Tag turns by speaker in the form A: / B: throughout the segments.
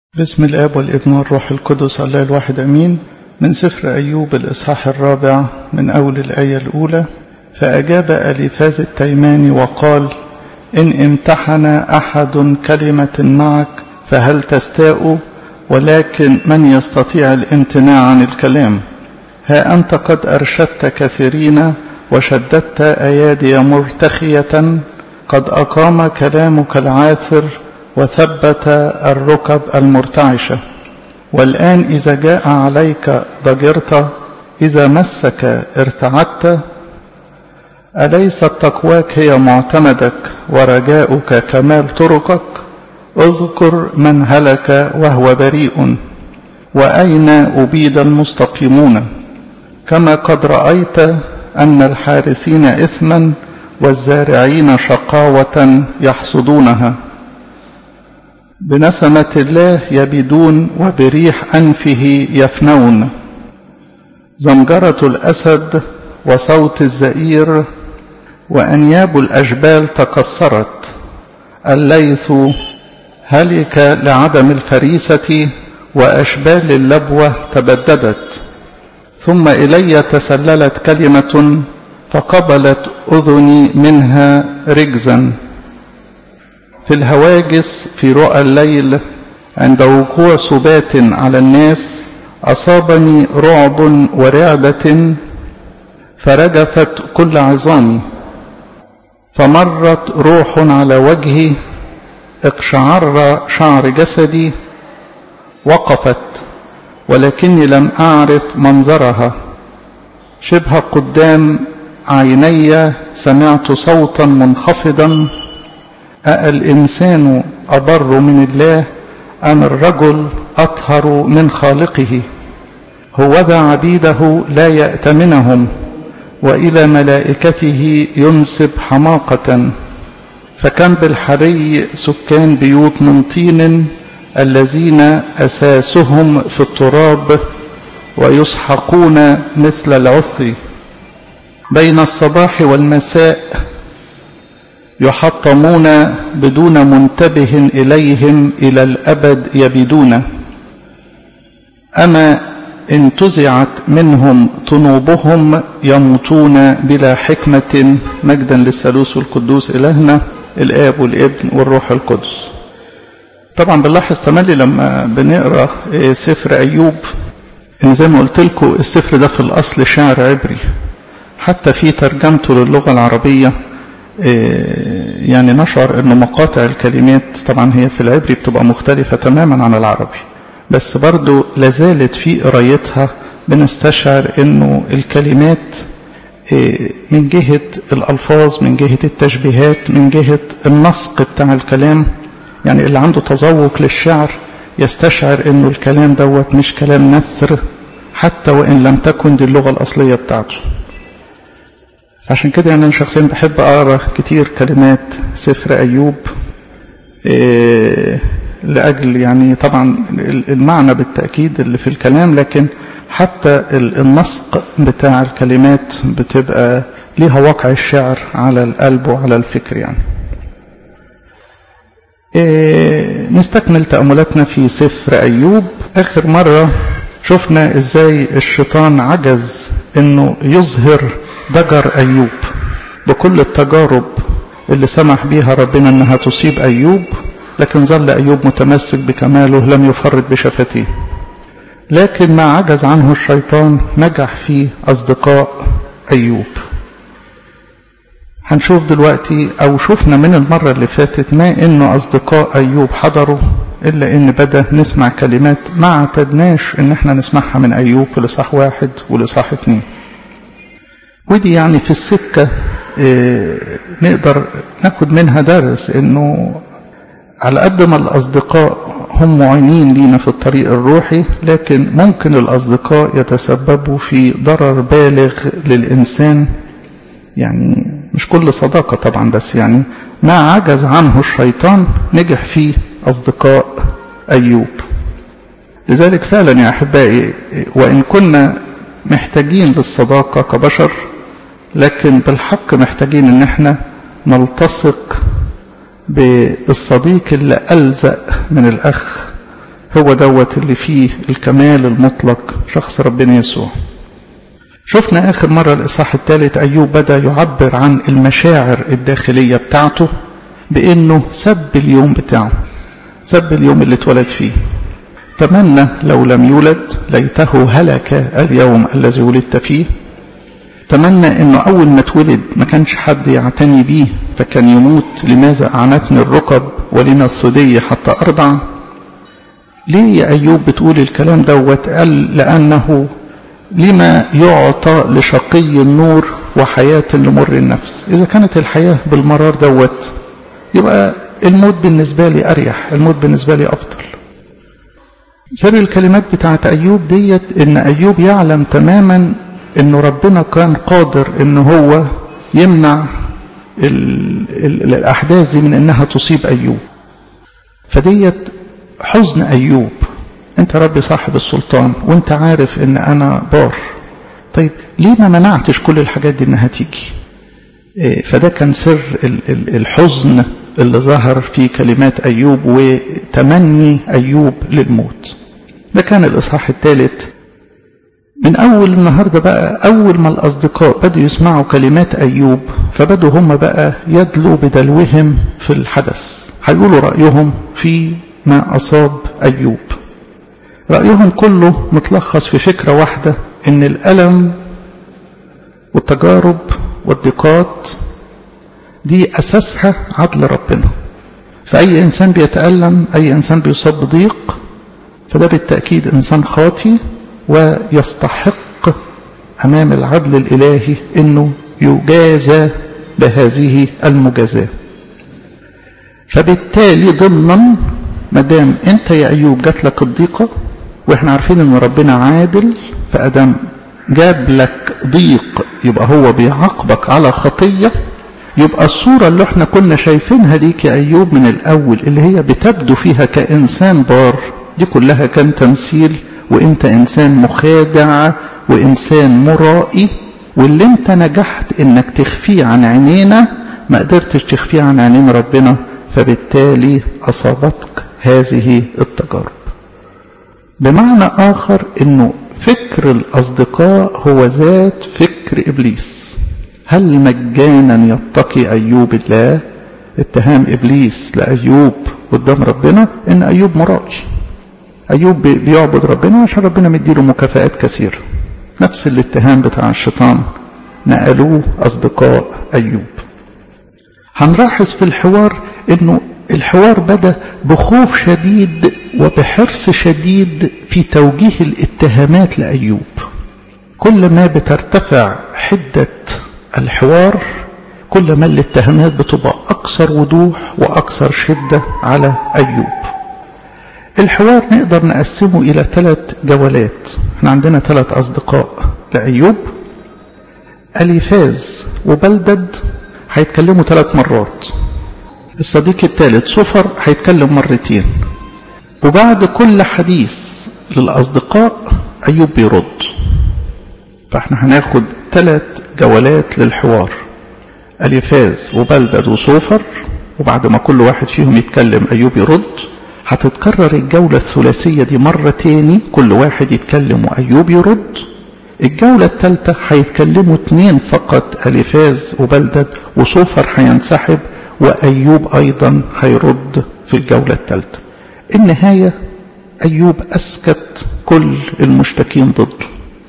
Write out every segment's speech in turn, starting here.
A: بسم الآب والابن والروح القدس الله الواحد أمين من سفر أيوب الإصحاح الرابع من أول الآية الأولى فأجاب أليفاز التيماني وقال إن امتحن أحد كلمة معك فهل تستاء ولكن من يستطيع الامتناع عن الكلام ها أنت قد أرشدت كثيرين وشددت أيادي مرتخية قد أقام كلامك العاثر وثبت الركب المرتعشة والآن إذا جاء عليك ضجرت إذا مسك ارتعدت أليست تقواك هي معتمدك ورجاؤك كمال طرقك اذكر من هلك وهو بريء وأين أبيد المستقيمون كما قد رأيت أن الحارثين إثما والزارعين شقاوة يحصدونها بنسمة الله يبيدون وبريح أنفه يفنون زمجرة الأسد وصوت الزئير وأنياب الأجبال تكسرت الليث هلك لعدم الفريسة وأشبال اللبوة تبددت ثم إلي تسللت كلمة فقبلت أذني منها رجزا في الهواجس في رؤى الليل عند وقوع سبات على الناس أصابني رعب ورعدة فرجفت كل عظامي فمرت روح على وجهي اقشعر شعر جسدي وقفت ولكني لم أعرف منظرها شبه قدام عيني سمعت صوتا منخفضا أالإنسان أبر من الله أم الرجل أطهر من خالقه هوذا عبيده لا يأتمنهم وإلى ملائكته ينسب حماقة فكم بالحري سكان بيوت من طين الذين أساسهم في التراب ويسحقون مثل العثر بين الصباح والمساء يحطمون بدون منتبه إليهم إلى الأبد يبيدون أما إن تزعت منهم طنوبهم يموتون بلا حكمة مجدا للثالوث القدوس إلهنا الآب والابن والروح القدس طبعا بنلاحظ تملي لما بنقرا سفر أيوب إن زي ما قلت لكم السفر ده في الأصل شعر عبري حتى في ترجمته للغة العربية يعني نشعر أن مقاطع الكلمات طبعا هي في العبري بتبقى مختلفة تماما عن العربي بس برضو لازالت في قرايتها بنستشعر أنه الكلمات من جهة الألفاظ من جهة التشبيهات من جهة النسق بتاع الكلام يعني اللي عنده تذوق للشعر يستشعر أنه الكلام دوت مش كلام نثر حتى وإن لم تكن دي اللغة الأصلية بتاعته عشان كده يعني أنا شخصيا بحب أقرأ كتير كلمات سفر أيوب إيه لأجل يعني طبعا المعنى بالتأكيد اللي في الكلام لكن حتى النسق بتاع الكلمات بتبقى ليها واقع الشعر على القلب وعلى الفكر يعني إيه نستكمل تأملاتنا في سفر أيوب آخر مرة شفنا إزاي الشيطان عجز إنه يظهر ضجر أيوب بكل التجارب اللي سمح بيها ربنا أنها تصيب أيوب لكن ظل أيوب متمسك بكماله لم يفرط بشفتيه لكن ما عجز عنه الشيطان نجح في أصدقاء أيوب هنشوف دلوقتي أو شفنا من المرة اللي فاتت ما إنه أصدقاء أيوب حضروا إلا إن بدأ نسمع كلمات ما اعتدناش إن احنا نسمعها من أيوب في لصاح واحد ولصاح اتنين ودي يعني في السكة اه نقدر ناخد منها درس انه على قد ما الأصدقاء هم معينين لينا في الطريق الروحي لكن ممكن الأصدقاء يتسببوا في ضرر بالغ للإنسان يعني مش كل صداقة طبعا بس يعني ما عجز عنه الشيطان نجح فيه أصدقاء أيوب لذلك فعلا يا أحبائي وإن كنا محتاجين للصداقة كبشر لكن بالحق محتاجين ان احنا نلتصق بالصديق اللي ألزق من الأخ هو دوت اللي فيه الكمال المطلق شخص ربنا يسوع شفنا آخر مرة الإصحاح الثالث أيوب بدأ يعبر عن المشاعر الداخلية بتاعته بأنه سب اليوم بتاعه سب اليوم اللي اتولد فيه تمنى لو لم يولد ليته هلك اليوم الذي ولدت فيه تمنى انه اول ما اتولد ما كانش حد يعتني بيه فكان يموت لماذا اعنتني الركب ولنا الصدي حتى ارضع ليه يا ايوب بتقول الكلام دوت قال لانه لما يعطى لشقي النور وحياة لمر النفس إذا كانت الحياة بالمرار دوت يبقى الموت بالنسبة لي أريح الموت بالنسبة لي أفضل سر الكلمات بتاعت أيوب ديت إن أيوب يعلم تماما إنه ربنا كان قادر إن هو يمنع ال ال الأحداث دي من إنها تصيب أيوب فديت حزن أيوب أنت ربي صاحب السلطان وأنت عارف إن أنا بار طيب ليه ما منعتش كل الحاجات دي إنها تيجي فده كان سر الحزن اللي ظهر في كلمات أيوب وتمني أيوب للموت ده كان الإصحاح الثالث من أول النهاردة بقى أول ما الأصدقاء بدوا يسمعوا كلمات أيوب فبدوا هم بقى يدلوا بدلوهم في الحدث هيقولوا رأيهم في ما أصاب أيوب رأيهم كله متلخص في فكرة واحدة إن الألم والتجارب والضيقات دي أساسها عدل ربنا فأي إنسان بيتألم أي إنسان بيصاب بضيق فده بالتأكيد إنسان خاطي ويستحق أمام العدل الإلهي أنه يجازى بهذه المجازاة فبالتالي ضمنا مدام أنت يا أيوب جات لك الضيقة وإحنا عارفين أن ربنا عادل فأدم جاب لك ضيق يبقى هو بيعاقبك على خطية يبقى الصورة اللي احنا كنا شايفينها ليك يا أيوب من الأول اللي هي بتبدو فيها كإنسان بار دي كلها كان تمثيل وانت إنسان مخادع وإنسان مرائي واللي انت نجحت انك تخفيه عن عينينا ما قدرتش تخفيه عن عينين ربنا فبالتالي أصابتك هذه التجارب بمعنى آخر انه فكر الأصدقاء هو ذات فكر إبليس هل مجانا يتقي أيوب الله اتهام إبليس لأيوب قدام ربنا إن أيوب مرائي أيوب بيعبد ربنا عشان ربنا مديله مكافآت كثيرة نفس الاتهام بتاع الشيطان نقلوه أصدقاء أيوب هنلاحظ في الحوار إنه الحوار بدأ بخوف شديد وبحرص شديد في توجيه الاتهامات لأيوب كل ما بترتفع حدة الحوار كل ما الاتهامات بتبقى أكثر وضوح وأكثر شدة على أيوب الحوار نقدر نقسمه إلى ثلاث جولات احنا عندنا ثلاث أصدقاء لأيوب أليفاز وبلدد هيتكلموا ثلاث مرات الصديق الثالث صفر هيتكلم مرتين وبعد كل حديث للأصدقاء أيوب بيرد فاحنا هناخد ثلاث جولات للحوار أليفاز وبلدد وصوفر وبعد ما كل واحد فيهم يتكلم أيوب يرد هتتكرر الجولة الثلاثية دي مرة تاني كل واحد يتكلم وأيوب يرد الجولة الثالثة هيتكلموا اتنين فقط أليفاز وبلدد وصوفر هينسحب وأيوب أيضا هيرد في الجولة الثالثة النهاية أيوب أسكت كل المشتكين ضده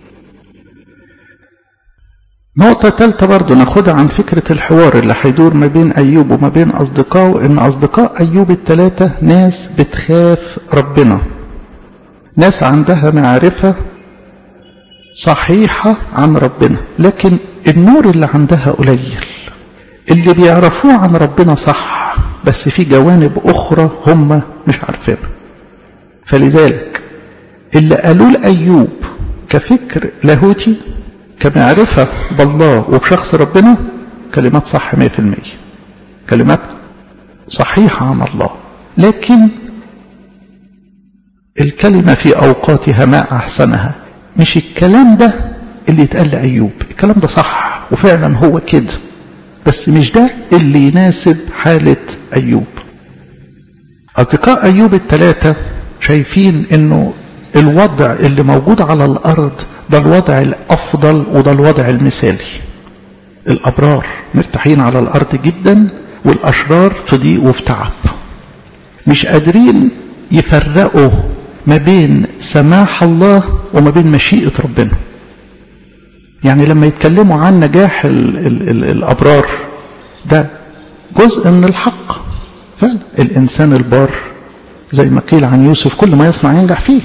A: نقطة ثالثة برضو ناخدها عن فكرة الحوار اللي هيدور ما بين أيوب وما بين أصدقائه إن أصدقاء أيوب الثلاثة ناس بتخاف ربنا ناس عندها معرفة صحيحة عن ربنا لكن النور اللي عندها قليل اللي بيعرفوه عن ربنا صح بس في جوانب أخرى هم مش عارفينها فلذلك اللي قالوه لأيوب كفكر لاهوتي كمعرفة بالله وبشخص ربنا كلمات صح 100% كلمات صحيحة عن الله لكن الكلمة في أوقاتها ما أحسنها مش الكلام ده اللي يتقال لأيوب الكلام ده صح وفعلا هو كده بس مش ده اللي يناسب حالة أيوب أصدقاء أيوب الثلاثة شايفين انه الوضع اللي موجود على الارض ده الوضع الافضل وده الوضع المثالي الابرار مرتاحين على الارض جدا والاشرار في ضيق وفي تعب مش قادرين يفرقوا ما بين سماح الله وما بين مشيئة ربنا يعني لما يتكلموا عن نجاح ال ال ال الأبرار ده جزء من الحق فعلا الإنسان البار زي ما قيل عن يوسف كل ما يصنع ينجح فيه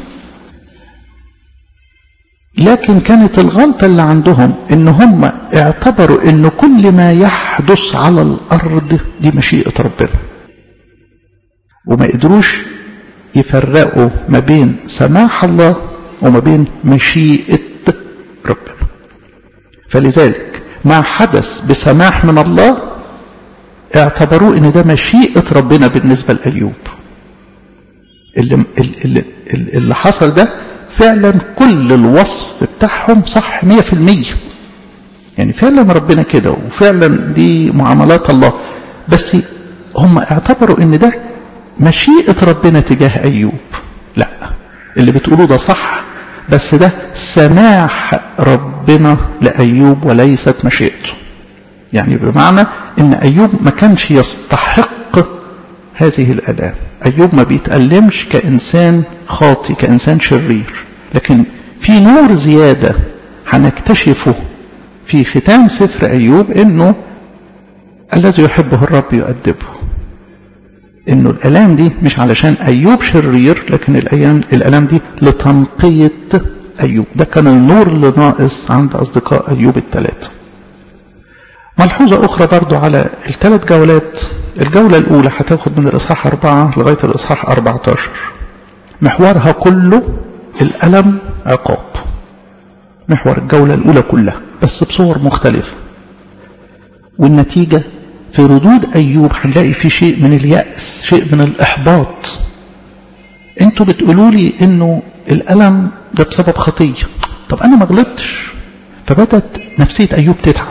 A: لكن كانت الغلطة اللي عندهم ان هم اعتبروا ان كل ما يحدث على الارض دي مشيئة ربنا وما قدروش يفرقوا ما بين سماح الله وما بين مشيئة ربنا فلذلك ما حدث بسماح من الله اعتبروه ان ده مشيئة ربنا بالنسبة لأيوب اللي, اللي, اللي حصل ده فعلا كل الوصف بتاعهم صح مية في المية يعني فعلا ربنا كده وفعلا دي معاملات الله بس هم اعتبروا ان ده مشيئة ربنا تجاه أيوب لا اللي بتقولوه ده صح بس ده سماح ربنا لأيوب وليست مشيئته يعني بمعنى ان أيوب ما كانش يستحق هذه الآلام أيوب ما بيتألمش كإنسان خاطي كإنسان شرير لكن في نور زيادة هنكتشفه في ختام سفر أيوب إنه الذي يحبه الرب يؤدبه إنه الآلام دي مش علشان أيوب شرير لكن الأيام الآلام دي لتنقية أيوب ده كان النور اللي ناقص عند أصدقاء أيوب الثلاثة ملحوظة أخرى برضو على الثلاث جولات الجولة الأولى هتاخد من الإصحاح أربعة لغاية الإصحاح 14 محورها كله الألم عقاب محور الجولة الأولى كلها بس بصور مختلفة والنتيجة في ردود أيوب هنلاقي في شيء من اليأس شيء من الإحباط انتوا بتقولوا لي انه الألم ده بسبب خطية طب أنا ما غلطتش فبدت نفسية أيوب تتعب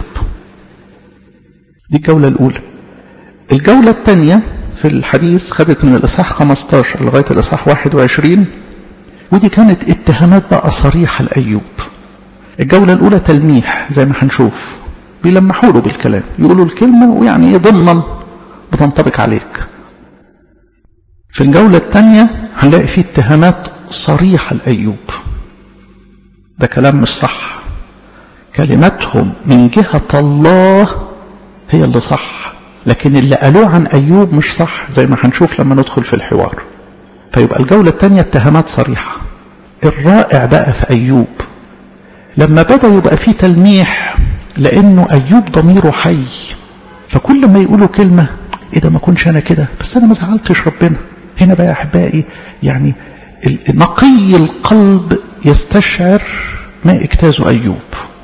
A: دي الجولة الأولى الجولة الثانية في الحديث خدت من الإصحاح 15 لغاية الإصحاح 21 ودي كانت اتهامات بقى صريحة لأيوب الجولة الأولى تلميح زي ما هنشوف بيلمحوا له بالكلام يقولوا الكلمة ويعني ايه ضمنا بتنطبق عليك في الجولة الثانية هنلاقي فيه اتهامات صريحة لأيوب ده كلام مش صح كلماتهم من جهة الله هي اللي صح لكن اللي قالوه عن أيوب مش صح زي ما هنشوف لما ندخل في الحوار فيبقى الجولة الثانية اتهامات صريحة الرائع بقى في أيوب لما بدأ يبقى فيه تلميح لأنه أيوب ضميره حي فكل ما يقولوا كلمة إيه ده ما كنش أنا كده بس أنا ما زعلتش ربنا هنا بقى يا أحبائي يعني نقي القلب يستشعر ما اجتازه أيوب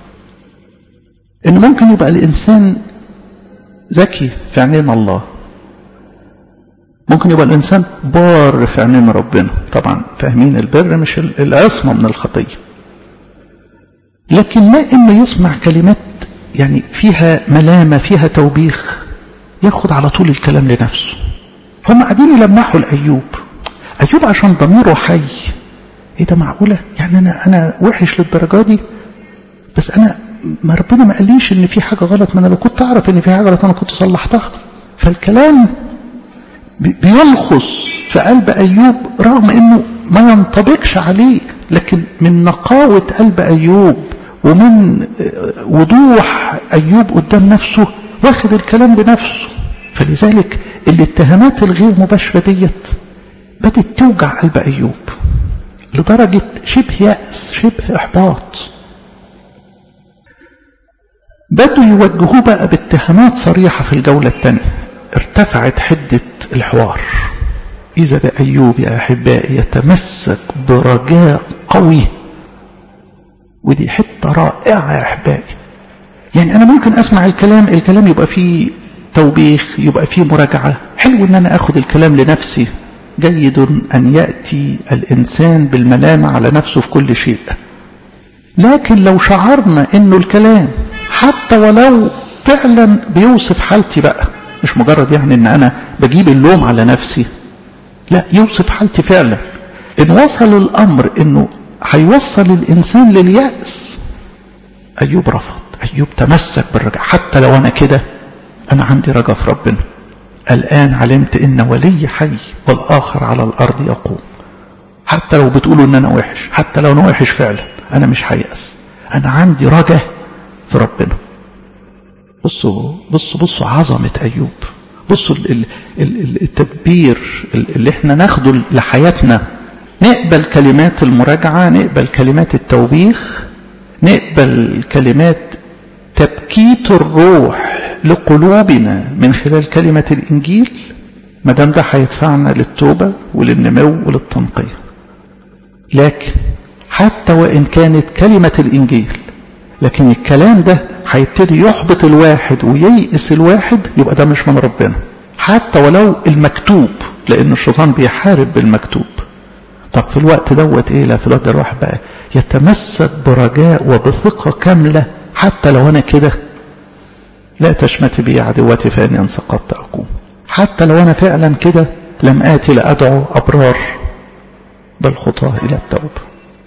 A: إن ممكن يبقى الإنسان ذكي في عينين الله ممكن يبقى الإنسان بار في عينين ربنا طبعا فاهمين البر مش العصمة من الخطية لكن ما إنه يسمع كلمات يعني فيها ملامة فيها توبيخ ياخد على طول الكلام لنفسه هم قاعدين يلمحوا لأيوب أيوب عشان ضميره حي ايه ده معقولة يعني أنا, أنا وحش للدرجة دي بس أنا ما ربنا ما قاليش ان في حاجة غلط ما انا لو كنت اعرف ان في حاجة غلط انا كنت صلحتها فالكلام بيلخص في قلب ايوب رغم انه ما ينطبقش عليه لكن من نقاوة قلب ايوب ومن وضوح ايوب قدام نفسه واخد الكلام لنفسه فلذلك الاتهامات الغير مباشرة ديت بدت توجع قلب ايوب لدرجة شبه يأس شبه احباط بدوا يوجهوه بقى باتهامات صريحة في الجولة الثانية ارتفعت حدة الحوار إذا بأيوب يا أحبائي يتمسك برجاء قوي ودي حتة رائعة يا أحبائي يعني أنا ممكن أسمع الكلام الكلام يبقى فيه توبيخ يبقى فيه مراجعة حلو أن أنا أخذ الكلام لنفسي جيد أن يأتي الإنسان بالملامة على نفسه في كل شيء لكن لو شعرنا أنه الكلام حتى ولو فعلا بيوصف حالتي بقى مش مجرد يعني ان انا بجيب اللوم على نفسي لا يوصف حالتي فعلا إن وصل الأمر إنه هيوصل الإنسان لليأس أيوب رفض أيوب تمسك بالرجاء حتى لو أنا كده أنا عندي رجاء في ربنا الآن علمت إن ولي حي والآخر على الأرض يقوم حتى لو بتقولوا إن أنا وحش حتى لو أنا وحش فعلا أنا مش هيأس أنا عندي رجاء في ربنا بصوا بصوا بصوا عظمة أيوب بصوا التدبير اللي احنا ناخده لحياتنا نقبل كلمات المراجعة نقبل كلمات التوبيخ نقبل كلمات تبكيت الروح لقلوبنا من خلال كلمة الإنجيل ما دام ده هيدفعنا للتوبة وللنمو وللتنقية لكن حتى وإن كانت كلمة الإنجيل لكن الكلام ده هيبتدي يحبط الواحد وييئس الواحد يبقى ده مش من ربنا حتى ولو المكتوب لأن الشيطان بيحارب بالمكتوب طب في الوقت دوت ايه لا في الوقت ده الواحد بقى يتمسك برجاء وبثقة كاملة حتى لو أنا كده لا تشمت بي عدوتي فإني إن سقطت أقوم حتى لو أنا فعلا كده لم آتي لأدعو أبرار بل خطاه إلى التوبة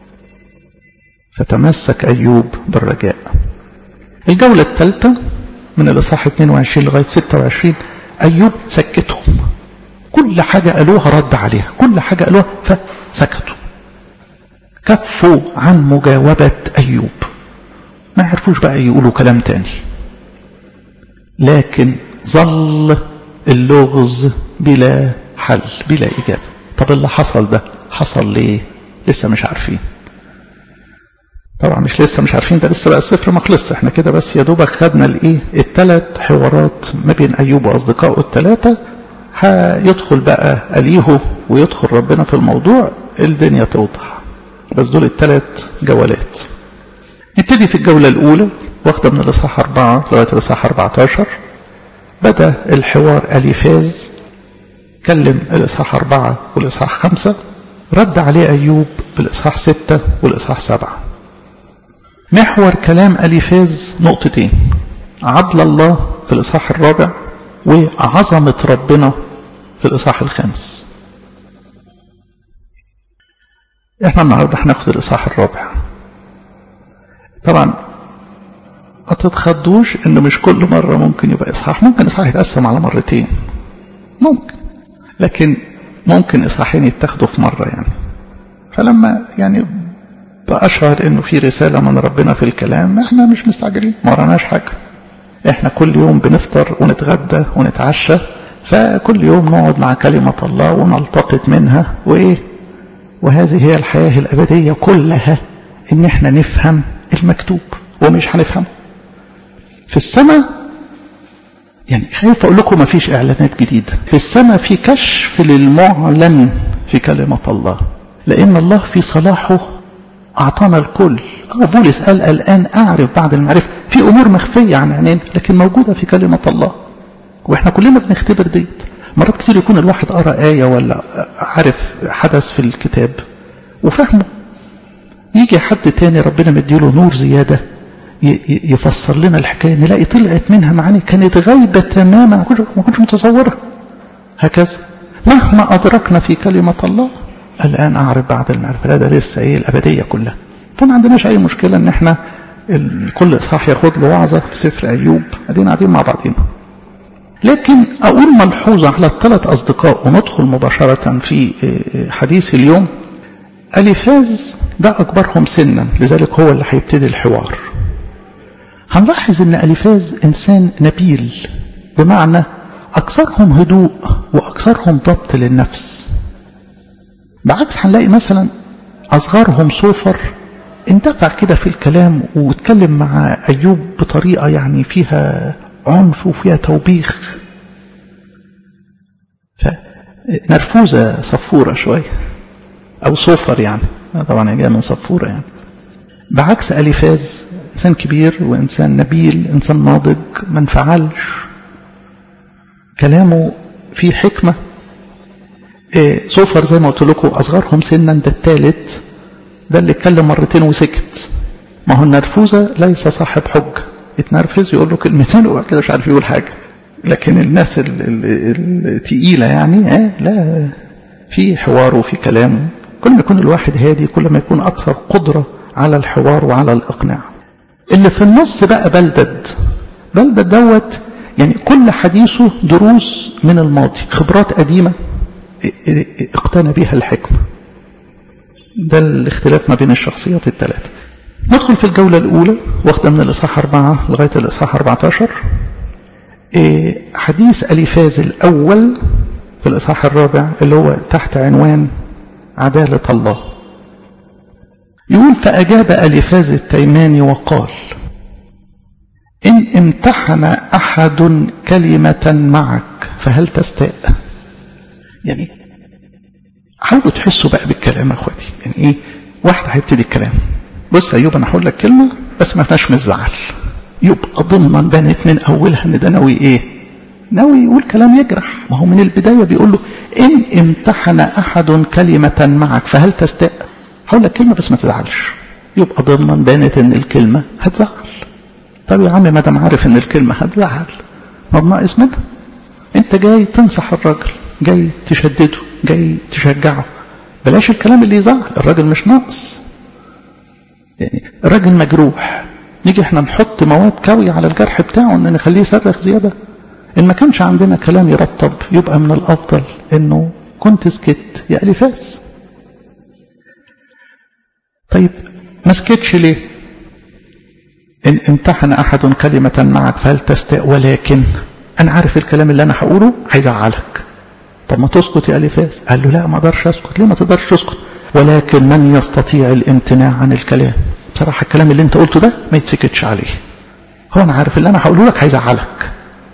A: فتمسك أيوب بالرجاء الجولة الثالثة من الإصحاح 22 لغاية 26 أيوب سكتهم كل حاجة قالوها رد عليها كل حاجة قالوها فسكتوا كفوا عن مجاوبة أيوب ما عرفوش بقى يقولوا كلام تاني لكن ظل اللغز بلا حل بلا إجابة طب اللي حصل ده حصل ليه لسه مش عارفين طبعا مش لسه مش عارفين ده لسه بقى الصفر ما خلصش احنا كده بس يا دوبك خدنا الايه الثلاث حوارات ما بين ايوب واصدقائه الثلاثه هيدخل بقى اليهو ويدخل ربنا في الموضوع الدنيا توضح بس دول الثلاث جولات نبتدي في الجوله الاولى واخده من الاصحاح 4 لغايه الاصحاح 14 بدا الحوار اليفاز كلم الاصحاح 4 والاصحاح 5 رد عليه ايوب بالاصحاح 6 والاصحاح 7 محور كلام أليفاز نقطتين عدل الله في الإصحاح الرابع وعظمة ربنا في الإصحاح الخامس احنا النهاردة هناخد الإصحاح الرابع طبعا ما تتخضوش انه مش كل مرة ممكن يبقى إصحاح ممكن إصحاح يتقسم على مرتين ممكن لكن ممكن إصحاحين يتاخدوا في مرة يعني فلما يعني فأشعر أنه في رسالة من ربنا في الكلام احنا مش مستعجلين ما وراناش حاجة احنا كل يوم بنفطر ونتغدى ونتعشى فكل يوم نقعد مع كلمة الله ونلتقط منها وإيه وهذه هي الحياة الأبدية كلها إن احنا نفهم المكتوب ومش هنفهم في السماء يعني خايف أقول لكم ما فيش إعلانات جديدة في السماء في كشف للمعلن في كلمة الله لأن الله في صلاحه أعطانا الكل أو بولس قال الآن أعرف بعد المعرفة في أمور مخفية عن عينين لكن موجودة في كلمة الله وإحنا كلنا بنختبر ديت مرات كتير يكون الواحد قرأ آية ولا عارف حدث في الكتاب وفهمه يجي حد تاني ربنا مديله نور زيادة يفسر لنا الحكاية نلاقي طلعت منها معاني كانت غايبة تماما ما كنتش متصورة هكذا مهما أدركنا في كلمة الله الآن أعرف بعد المعرفة لا ده لسه إيه الأبدية كلها فما عندناش أي مشكلة إن إحنا كل إصحاح ياخد له وعظة في سفر أيوب أدينا قاعدين مع بعضينا لكن أقول ملحوظة على الثلاث أصدقاء وندخل مباشرة في حديث اليوم أليفاز ده أكبرهم سنا لذلك هو اللي هيبتدي الحوار هنلاحظ أن أليفاز إنسان نبيل بمعنى أكثرهم هدوء وأكثرهم ضبط للنفس بعكس هنلاقي مثلا أصغرهم صوفر اندفع كده في الكلام واتكلم مع أيوب بطريقة يعني فيها عنف وفيها توبيخ فنرفوزة صفورة شوية أو صوفر يعني طبعا هي جاية من صفورة يعني بعكس أليفاز إنسان كبير وإنسان نبيل إنسان ناضج ما انفعلش كلامه فيه حكمة صوفر زي ما قلت لكم أصغرهم سنا ده الثالث ده اللي اتكلم مرتين وسكت ما هو النرفوزة ليس صاحب حجة يتنرفز يقول له كلمتين وبعد كده مش عارف يقول حاجة لكن الناس التقيلة يعني اه لا في حوار وفي كلام كل ما يكون الواحد هادي كل ما يكون أكثر قدرة على الحوار وعلى الإقناع اللي في النص بقى بلدد بلدد دوت يعني كل حديثه دروس من الماضي خبرات قديمة اقتنى بها الحكمة ده الاختلاف ما بين الشخصيات الثلاثة ندخل في الجولة الأولى واخدة من الإصحاح 4 لغاية الإصحاح 14 حديث أليفاز الأول في الإصحاح الرابع اللي هو تحت عنوان عدالة الله يقول فأجاب أليفاز التيماني وقال إن امتحن أحد كلمة معك فهل تستاء يعني حاولوا تحسوا بقى بالكلام يا اخواتي يعني ايه واحد هيبتدي الكلام بص يا ايوب انا هقول لك كلمه بس ما فيهاش من الزعل يبقى ضمنا بانت من اولها ان ده ناوي ايه ناوي يقول كلام يجرح ما هو من البدايه بيقول له ان امتحن احد كلمه معك فهل تستاء هقول لك كلمه بس ما تزعلش يبقى ضمنا بانت ان الكلمه هتزعل طب يا عم ما دام عارف ان الكلمه هتزعل ما ناقص منها انت جاي تنصح الراجل جاي تشدده جاي تشجعه بلاش الكلام اللي يزعل الراجل مش ناقص يعني الراجل مجروح نيجي احنا نحط مواد كاوية على الجرح بتاعه ان نخليه يصرخ زيادة ان ما كانش عندنا كلام يرطب يبقى من الافضل انه كنت سكت يا الفاس طيب ما سكتش ليه ان امتحن احد كلمة معك فهل تستاء ولكن انا عارف الكلام اللي انا هقوله هيزعلك طب ما تسكت يا الفاس قال له لا ما اقدرش اسكت ليه ما تقدرش تسكت ولكن من يستطيع الامتناع عن الكلام بصراحة الكلام اللي انت قلته ده ما يتسكتش عليه هو انا عارف اللي انا هقوله لك هيزعلك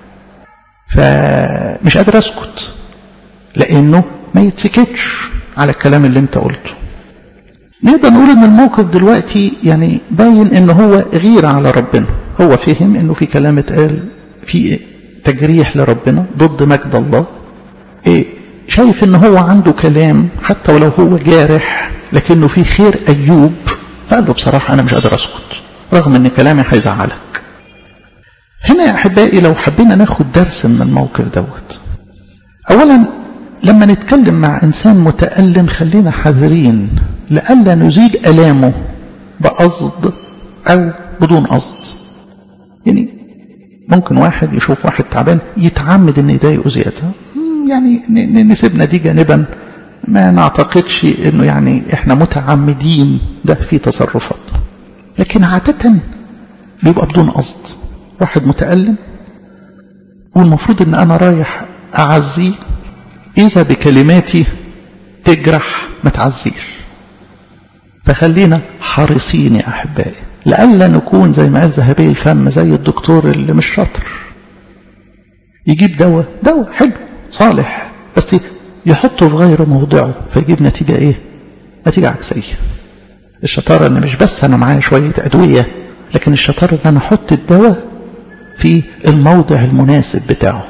A: فمش قادر اسكت لانه ما يتسكتش على الكلام اللي انت قلته نقدر نقول ان الموقف دلوقتي يعني باين ان هو غيرة على ربنا هو فهم انه في كلام اتقال في تجريح لربنا ضد مجد الله إيه شايف ان هو عنده كلام حتى ولو هو جارح لكنه في خير ايوب فقال له بصراحة انا مش قادر اسكت رغم ان كلامي هيزعلك هنا يا احبائي لو حبينا ناخد درس من الموقف دوت اولا لما نتكلم مع انسان متألم خلينا حذرين لئلا نزيد الامه بقصد او بدون قصد يعني ممكن واحد يشوف واحد تعبان يتعمد ان يضايقه زياده يعني نسيبنا دي جانبا ما نعتقدش انه يعني احنا متعمدين ده في تصرفاتنا لكن عادة بيبقى بدون قصد واحد متألم والمفروض ان انا رايح اعزيه اذا بكلماتي تجرح ما تعزيش فخلينا حريصين يا احبائي لئلا نكون زي ما قال ذهبي الفم زي الدكتور اللي مش شاطر يجيب دواء دواء حلو صالح بس يحطه في غير موضعه فيجيب نتيجة ايه نتيجة عكسية الشطارة ان مش بس انا معايا شوية ادوية لكن الشطارة ان انا احط الدواء في الموضع المناسب بتاعه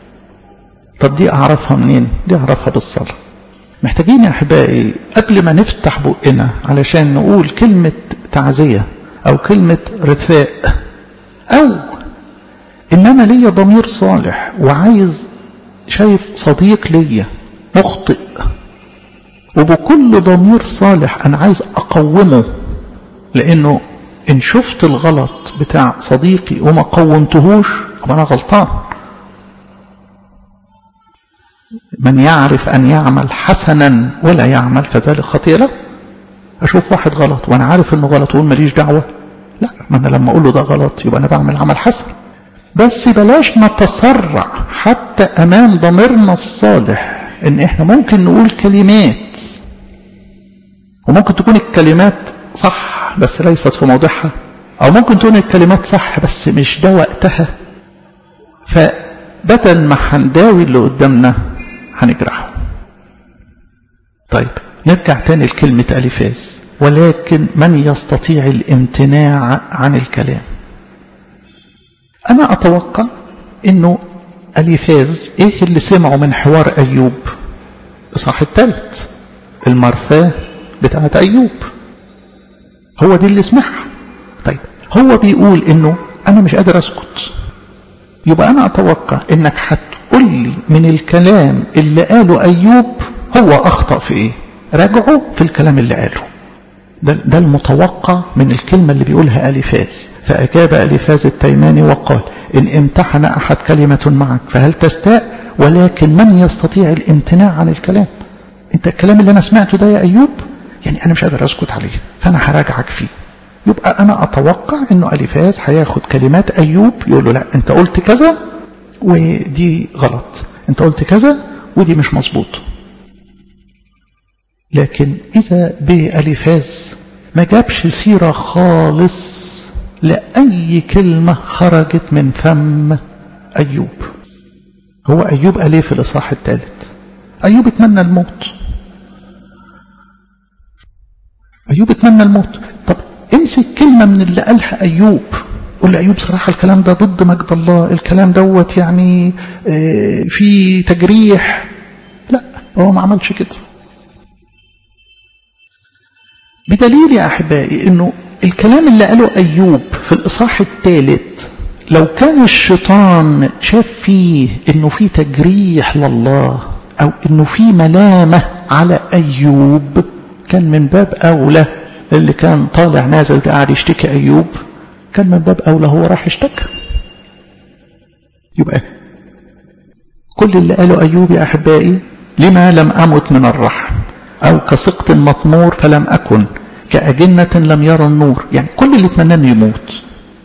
A: طب دي اعرفها منين دي اعرفها بالصلاة محتاجين يا احبائي قبل ما نفتح بقنا علشان نقول كلمة تعزية او كلمة رثاء او ان انا ليا ضمير صالح وعايز شايف صديق ليا مخطئ وبكل ضمير صالح انا عايز اقومه لانه ان شفت الغلط بتاع صديقي وما قومتهوش طب انا غلطان من يعرف ان يعمل حسنا ولا يعمل فذلك خطيئه له اشوف واحد غلط وانا عارف انه غلط واقول ماليش دعوه لا ما انا لما اقول له ده غلط يبقى انا بعمل عمل حسن بس بلاش نتسرع حتى امام ضميرنا الصالح ان احنا ممكن نقول كلمات وممكن تكون الكلمات صح بس ليست في موضعها او ممكن تكون الكلمات صح بس مش ده وقتها فبدل ما هنداوي اللي قدامنا هنجرحه طيب نرجع تاني لكلمة ألفاز ولكن من يستطيع الامتناع عن الكلام أنا أتوقع أنه أليفاز إيه اللي سمعه من حوار أيوب إصحاح الثالث المرثاة بتاعة أيوب هو دي اللي سمعها طيب هو بيقول أنه أنا مش قادر أسكت يبقى أنا أتوقع أنك هتقول لي من الكلام اللي قاله أيوب هو أخطأ في إيه راجعوا في الكلام اللي قاله ده, ده المتوقع من الكلمة اللي بيقولها أليفاز فأجاب أليفاز التيماني وقال إن امتحن أحد كلمة معك فهل تستاء ولكن من يستطيع الامتناع عن الكلام انت الكلام اللي أنا سمعته ده يا أيوب يعني أنا مش قادر أسكت عليه فأنا هراجعك فيه يبقى أنا أتوقع أنه أليفاز هياخد كلمات أيوب يقول له لا أنت قلت كذا ودي غلط أنت قلت كذا ودي مش مظبوط لكن إذا بأليفاز ما جابش سيرة خالص لأي كلمة خرجت من فم أيوب هو أيوب قال في الإصحاح الثالث أيوب اتمنى الموت أيوب اتمنى الموت طب امسك كلمة من اللي قالها أيوب قول لأيوب صراحة الكلام ده ضد مجد الله الكلام دوت يعني اه في تجريح لا هو ما عملش كده بدليل يا أحبائي أنه الكلام اللي قاله أيوب في الإصحاح الثالث لو كان الشيطان شاف فيه أنه في تجريح لله أو أنه في ملامة على أيوب كان من باب أولى اللي كان طالع نازل ده قاعد يشتكي أيوب كان من باب أولى هو راح يشتكى يبقى كل اللي قاله أيوب يا أحبائي لما لم أمت من الرحم أو كسقط مطمور فلم أكن كأجنة لم يرى النور يعني كل اللي اتمنى انه يموت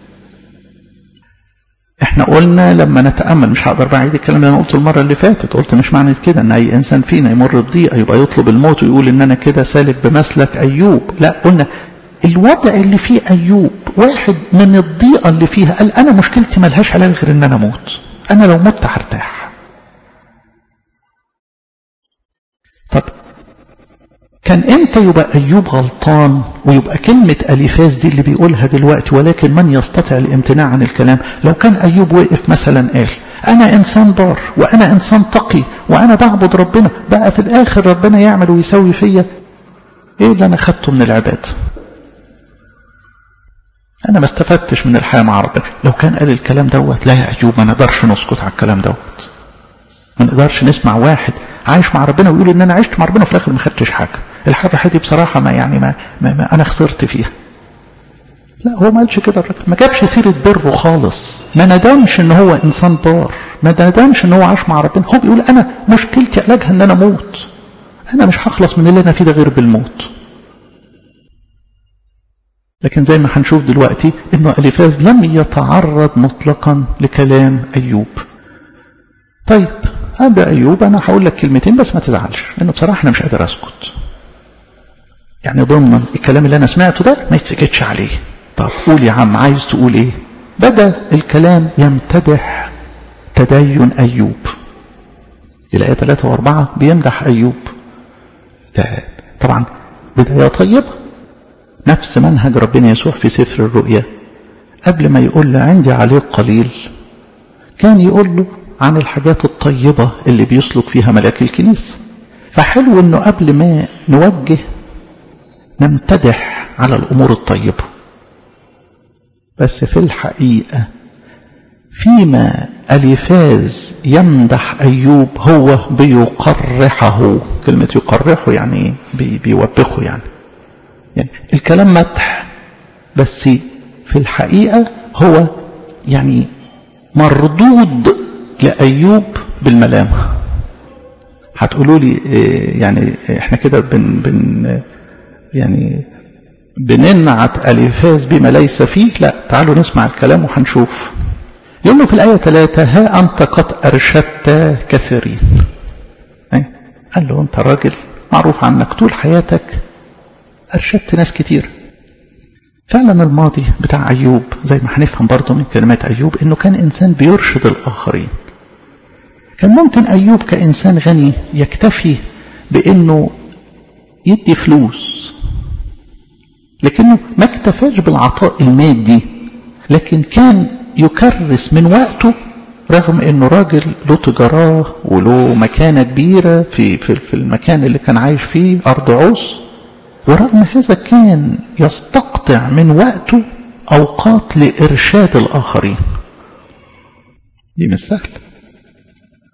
A: احنا قلنا لما نتأمل مش هقدر بعيد الكلام اللي انا قلته المرة اللي فاتت قلت مش معنى كده ان اي انسان فينا يمر بضيقة يبقى يطلب الموت ويقول ان انا كده سالك بمسلك ايوب لا قلنا الوضع اللي فيه ايوب واحد من الضيقة اللي فيها قال انا مشكلتي ملهاش علاج غير ان انا اموت انا لو مت هرتاح طب كان امتى يبقى ايوب غلطان ويبقى كلمة اليفاز دي اللي بيقولها دلوقتي ولكن من يستطيع الامتناع عن الكلام لو كان ايوب وقف مثلا قال انا انسان بار وانا انسان تقي وانا بعبد ربنا بقى في الاخر ربنا يعمل ويسوي فيا ايه اللي انا خدته من العبادة انا ما استفدتش من الحياة مع ربنا لو كان قال الكلام دوت لا يا ايوب ما نقدرش نسكت على الكلام دوت ما نقدرش نسمع واحد عايش مع ربنا ويقول ان انا عشت مع ربنا وفي الاخر ما خدتش حاجه الحرة حياتي بصراحة ما يعني ما, ما, ما أنا خسرت فيها لا هو ما قالش كده الراجل ما جابش سيرة بره خالص ما ندمش ان هو انسان بار ما ندمش ان هو عاش مع ربنا هو بيقول انا مشكلتي علاجها ان انا اموت انا مش هخلص من اللي انا فيه ده غير بالموت لكن زي ما هنشوف دلوقتي انه اليفاز لم يتعرض مطلقا لكلام ايوب طيب قبل ايوب انا هقول لك كلمتين بس ما تزعلش لانه بصراحه انا مش قادر اسكت يعني ضمن الكلام اللي انا سمعته ده ما يتسكتش عليه طب قول يا عم عايز تقول ايه بدا الكلام يمتدح تدين ايوب الايه 3 و4 بيمدح ايوب ده طبعا بدايه طيبه نفس منهج ربنا يسوع في سفر الرؤيا قبل ما يقول له عندي عليك قليل كان يقول له عن الحاجات الطيبة اللي بيسلك فيها ملاك الكنيسة فحلو انه قبل ما نوجه نمتدح على الامور الطيبة بس في الحقيقة فيما اليفاز يمدح ايوب هو بيقرحه كلمة يقرحه يعني بي بيوبخه يعني يعني الكلام مدح بس في الحقيقة هو يعني مردود لأيوب بالملامة هتقولوا لي يعني احنا كده بن بن يعني بننعت أليفاز بما ليس فيه لا تعالوا نسمع الكلام وهنشوف يقول له في الآية ثلاثة ها أنت قد أرشدت كثيرين قال له أنت راجل معروف عنك طول حياتك أرشدت ناس كتير فعلا الماضي بتاع أيوب زي ما هنفهم برضه من كلمات أيوب إنه كان إنسان بيرشد الآخرين كان ممكن أيوب كإنسان غني يكتفي بإنه يدي فلوس لكنه ما اكتفاش بالعطاء المادي لكن كان يكرس من وقته رغم انه راجل له تجاراه وله مكانه كبيره في في في المكان اللي كان عايش فيه ارض عوس ورغم هذا كان يستقطع من وقته اوقات لارشاد الاخرين دي مش سهله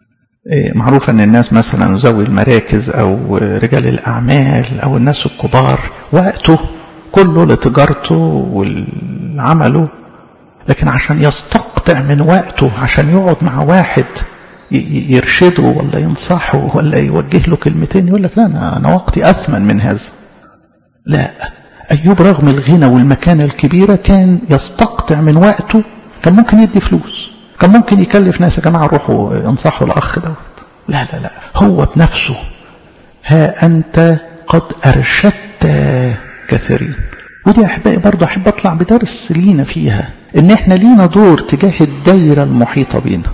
A: معروف ان الناس مثلا ذوي المراكز او رجال الاعمال او الناس الكبار وقته كله لتجارته والعمله لكن عشان يستقطع من وقته عشان يقعد مع واحد يرشده ولا ينصحه ولا يوجه له كلمتين يقول لك لا انا, أنا وقتي اثمن من هذا لا ايوب رغم الغنى والمكانه الكبيره كان يستقطع من وقته كان ممكن يدي فلوس كان ممكن يكلف ناس يا جماعه روحوا انصحوا الاخ دوت لا لا لا هو بنفسه ها انت قد ارشدت كثيرين ودي احبائي برضه احب اطلع بدرس لينا فيها ان احنا لينا دور تجاه الدايره المحيطه بينا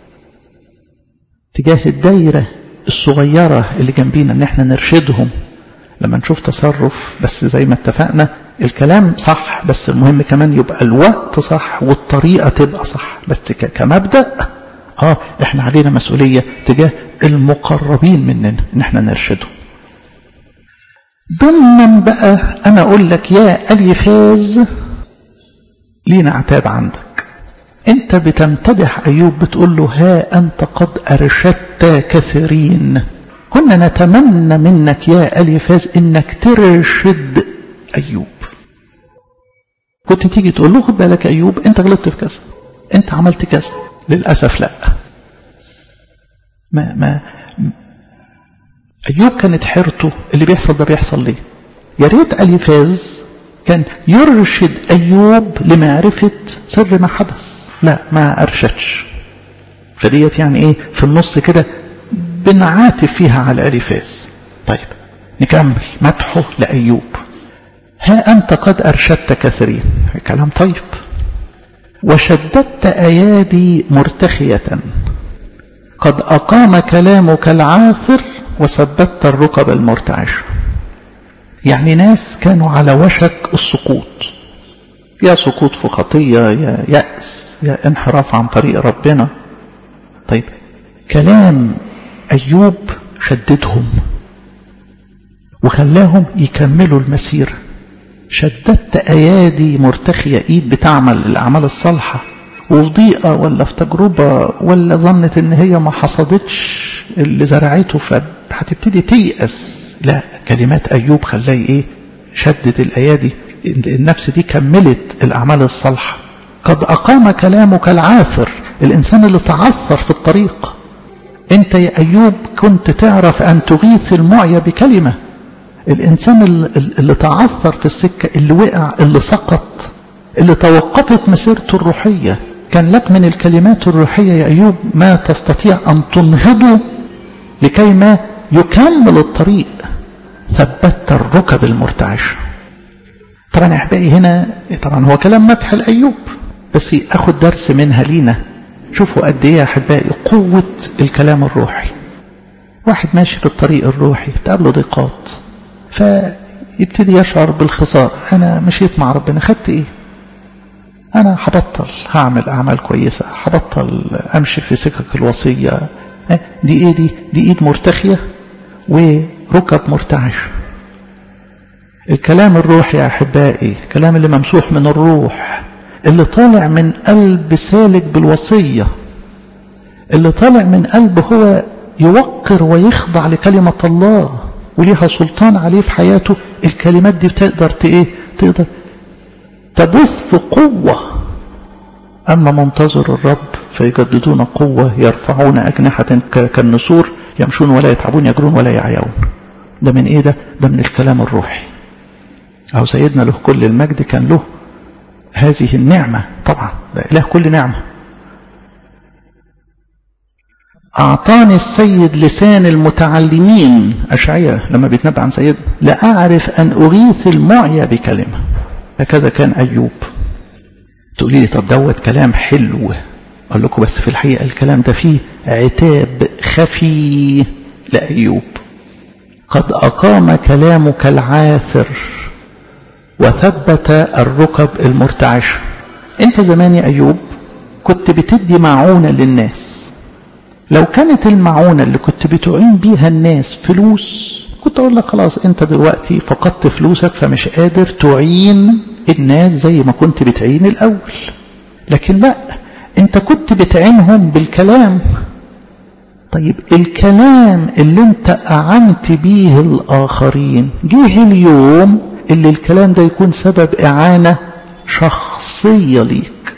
A: تجاه الدايره الصغيره اللي جنبينا ان احنا نرشدهم لما نشوف تصرف بس زي ما اتفقنا الكلام صح بس المهم كمان يبقى الوقت صح والطريقة تبقى صح بس كمبدأ اه احنا علينا مسؤولية تجاه المقربين مننا ان احنا نرشدهم ضمن بقى انا اقول لك يا اليفاز لينا عتاب عندك انت بتمتدح ايوب بتقول له ها انت قد ارشدت كثيرين كنا نتمنى منك يا اليفاز انك ترشد ايوب كنت تيجي تقول له خد بالك يا ايوب انت غلطت في كذا انت عملت كذا للاسف لا ما ما ايوب كانت حيرته اللي بيحصل ده بيحصل ليه يا ريت اليفاز كان يرشد ايوب لمعرفه سر ما حدث لا ما ارشدش فديت يعني ايه في النص كده بنعاتب فيها على اليفاز طيب نكمل مدحه لايوب ها أنت قد أرشدت كثيرين كلام طيب وشددت أيادي مرتخية قد أقام كلامك العاثر وثبتت الركب المرتعشة يعني ناس كانوا على وشك السقوط يا سقوط في خطية يا يأس يا انحراف عن طريق ربنا طيب كلام أيوب شددهم وخلاهم يكملوا المسيره شددت أيادي مرتخية إيد بتعمل الأعمال الصالحة وفي ضيقة ولا في تجربة ولا ظنت إن هي ما حصدتش اللي زرعته فهتبتدي تيأس لا كلمات أيوب خلاه إيه شدد الأيادي النفس دي كملت الأعمال الصالحة قد أقام كلامك العاثر الإنسان اللي تعثر في الطريق أنت يا أيوب كنت تعرف أن تغيث المعيا بكلمة الإنسان اللي تعثر في السكة اللي وقع اللي سقط اللي توقفت مسيرته الروحية كان لك من الكلمات الروحية يا أيوب ما تستطيع أن تنهضه لكي ما يكمل الطريق ثبت الركب المرتعشة طبعا يا أحبائي هنا طبعا هو كلام مدح لأيوب بس أخد درس منها لينا شوفوا قد إيه يا أحبائي قوة الكلام الروحي واحد ماشي في الطريق الروحي تقابله ضيقات فيبتدي يشعر بالخسارة أنا مشيت مع ربنا خدت إيه أنا هبطل هعمل أعمال كويسة هبطل أمشي في سكك الوصية دي إيه دي دي إيد مرتخية وركب مرتعش الكلام الروحي يا أحبائي الكلام اللي ممسوح من الروح اللي طالع من قلب سالك بالوصية اللي طالع من قلب هو يوقر ويخضع لكلمة الله وليها سلطان عليه في حياته الكلمات دي بتقدر ايه تقدر تبث قوة أما منتظر الرب فيجددون قوة يرفعون أجنحة كالنسور يمشون ولا يتعبون يجرون ولا يعيون ده من ايه ده ده من الكلام الروحي أو سيدنا له كل المجد كان له هذه النعمة طبعا ده إله كل نعمة أعطاني السيد لسان المتعلمين أشعية لما بيتنبأ عن سيدنا لأعرف أن أغيث المعيا بكلمة هكذا كان أيوب تقولي لي طب دوت كلام حلو أقول لكم بس في الحقيقة الكلام ده فيه عتاب خفي لأيوب قد أقام كلامك العاثر وثبت الركب المرتعشة انت زمان يا أيوب كنت بتدي معونة للناس لو كانت المعونة اللي كنت بتعين بيها الناس فلوس كنت أقول لك خلاص أنت دلوقتي فقدت فلوسك فمش قادر تعين الناس زي ما كنت بتعين الأول لكن لا أنت كنت بتعينهم بالكلام طيب الكلام اللي انت أعنت بيه الآخرين جه اليوم اللي الكلام ده يكون سبب إعانة شخصية ليك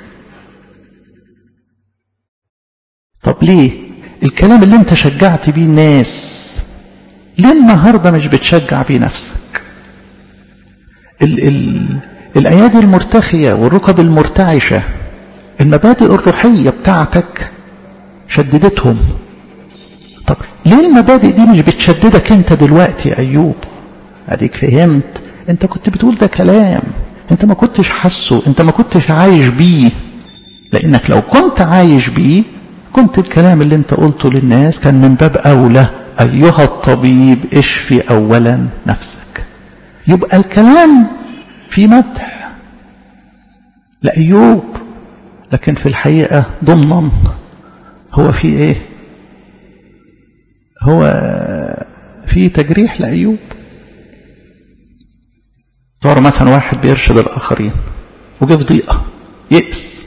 A: طب ليه الكلام اللي انت شجعت بيه الناس ليه النهاردة مش بتشجع بيه نفسك ال ال الأيادي المرتخية والركب المرتعشة المبادئ الروحية بتاعتك شددتهم طب ليه المبادئ دي مش بتشددك انت دلوقتي يا أيوب اديك فهمت انت كنت بتقول ده كلام انت ما كنتش حاسه انت ما كنتش عايش بيه لانك لو كنت عايش بيه كنت الكلام اللي انت قلته للناس كان من باب اولى ايها الطبيب اشفي اولا نفسك يبقى الكلام في مدح لأيوب لكن في الحقيقة ضمنا هو في ايه هو في تجريح لأيوب صار مثلا واحد بيرشد الآخرين وجه في ضيقة يئس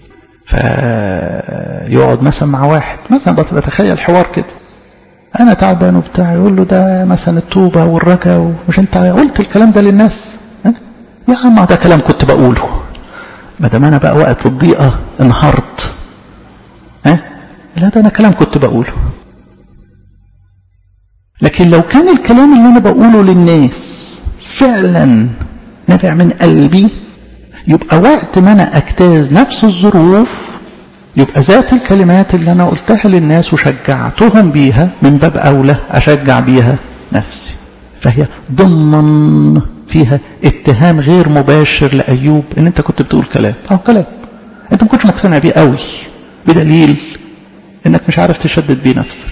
A: فيقعد مثلا مع واحد مثلا بتخيل حوار كده أنا تعبان وبتاع يقول له ده مثلا التوبة والرجا ومش أنت قلت الكلام ده للناس يا عم ده كلام كنت بقوله ما دام أنا بقى وقت الضيقة انهارت ها لا ده أنا كلام كنت بقوله لكن لو كان الكلام اللي أنا بقوله للناس فعلا نابع من قلبي يبقى وقت ما أنا أجتاز نفس الظروف يبقى ذات الكلمات اللي أنا قلتها للناس وشجعتهم بيها من باب أولى أشجع بيها نفسي فهي ضمن فيها اتهام غير مباشر لأيوب ان انت كنت بتقول كلام او كلام انت ما كنتش مقتنع بيه قوي بدليل انك مش عارف تشدد بيه نفسك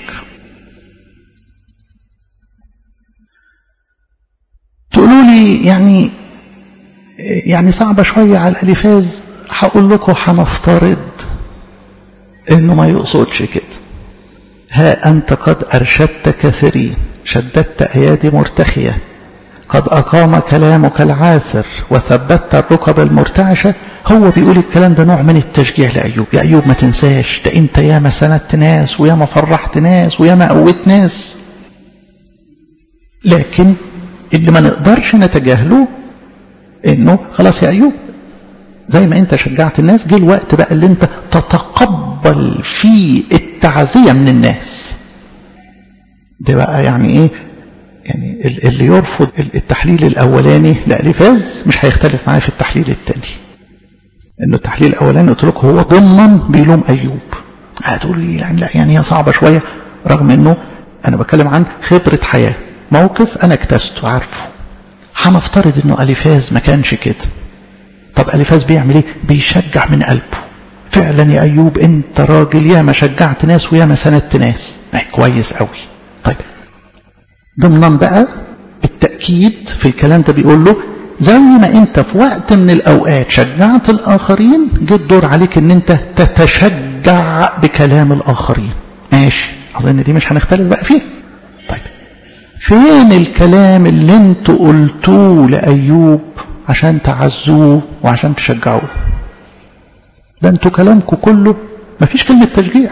A: تقولوا لي يعني يعني صعبة شوية على الألفاز هقول لكم هنفترض انه ما يقصدش كده ها أنت قد أرشدت كثيرين شددت أيادي مرتخية قد أقام كلامك العاثر وثبتت الركب المرتعشة هو بيقول الكلام ده نوع من التشجيع لأيوب يا أيوب ما تنساش ده أنت ياما سندت ناس وياما فرحت ناس وياما قويت ناس لكن اللي ما نقدرش نتجاهله انه خلاص يا أيوب زي ما انت شجعت الناس جه الوقت بقى اللي انت تتقبل فيه التعزية من الناس ده بقى يعني ايه يعني اللي يرفض التحليل الاولاني لالفاز مش هيختلف معايا في التحليل الثاني انه التحليل الاولاني قلت لكم هو ضمن بيلوم ايوب هتقول لي يعني لا يعني هي صعبه شويه رغم انه انا بتكلم عن خبره حياه موقف انا اكتسته عارفه هنفترض انه الفاز ما كانش كده طب الفاز بيعمل ايه بيشجع من قلبه فعلا يا ايوب انت راجل ياما شجعت ناس وياما سندت ناس كويس قوي طيب ضمنا بقى بالتأكيد في الكلام ده بيقول له زي ما انت في وقت من الاوقات شجعت الاخرين جه الدور عليك ان انت تتشجع بكلام الاخرين ماشي اظن دي مش هنختلف بقى فيه طيب فين الكلام اللي انتوا قلتوه لايوب عشان تعزوه وعشان تشجعوه ده انتوا كلامكم كله مفيش كلمة تشجيع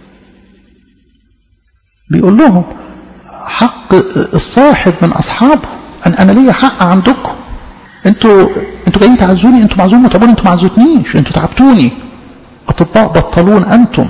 A: بيقول لهم حق الصاحب من أصحابه أنا, أنا ليا حق عندكم انتوا انتوا جايين تعزوني انتوا معزون وتعبوني انتوا ما عزوتنيش انتوا تعبتوني اطباء بطلون انتم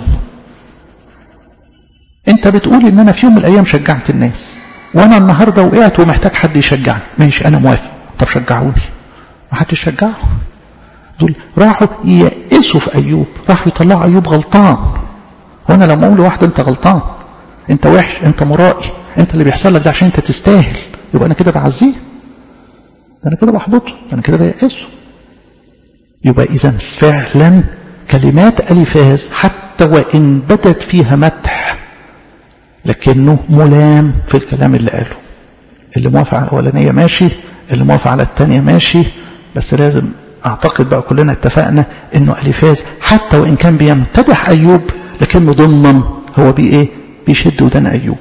A: انت بتقول ان انا في يوم من الايام شجعت الناس وانا النهارده وقعت ومحتاج حد يشجعني ماشي انا موافق طب شجعوني ما حدش شجعه دول راحوا ييأسوا في ايوب راحوا يطلعوا ايوب غلطان وانا لما اقول لواحد انت غلطان انت وحش انت مرائي انت اللي بيحصل لك ده عشان انت تستاهل يبقى انا كده بعزيه ده انا كده بحبطه ده انا كده بيأسه يبقى اذا فعلا كلمات الفاز حتى وان بدت فيها مدح لكنه ملام في الكلام اللي قاله اللي موافق على الاولانيه ماشي اللي موافق على الثانيه ماشي بس لازم اعتقد بقى كلنا اتفقنا انه الفاز حتى وان كان بيمتدح ايوب لكنه ضمن هو بي ايه بيشد ودان ايوب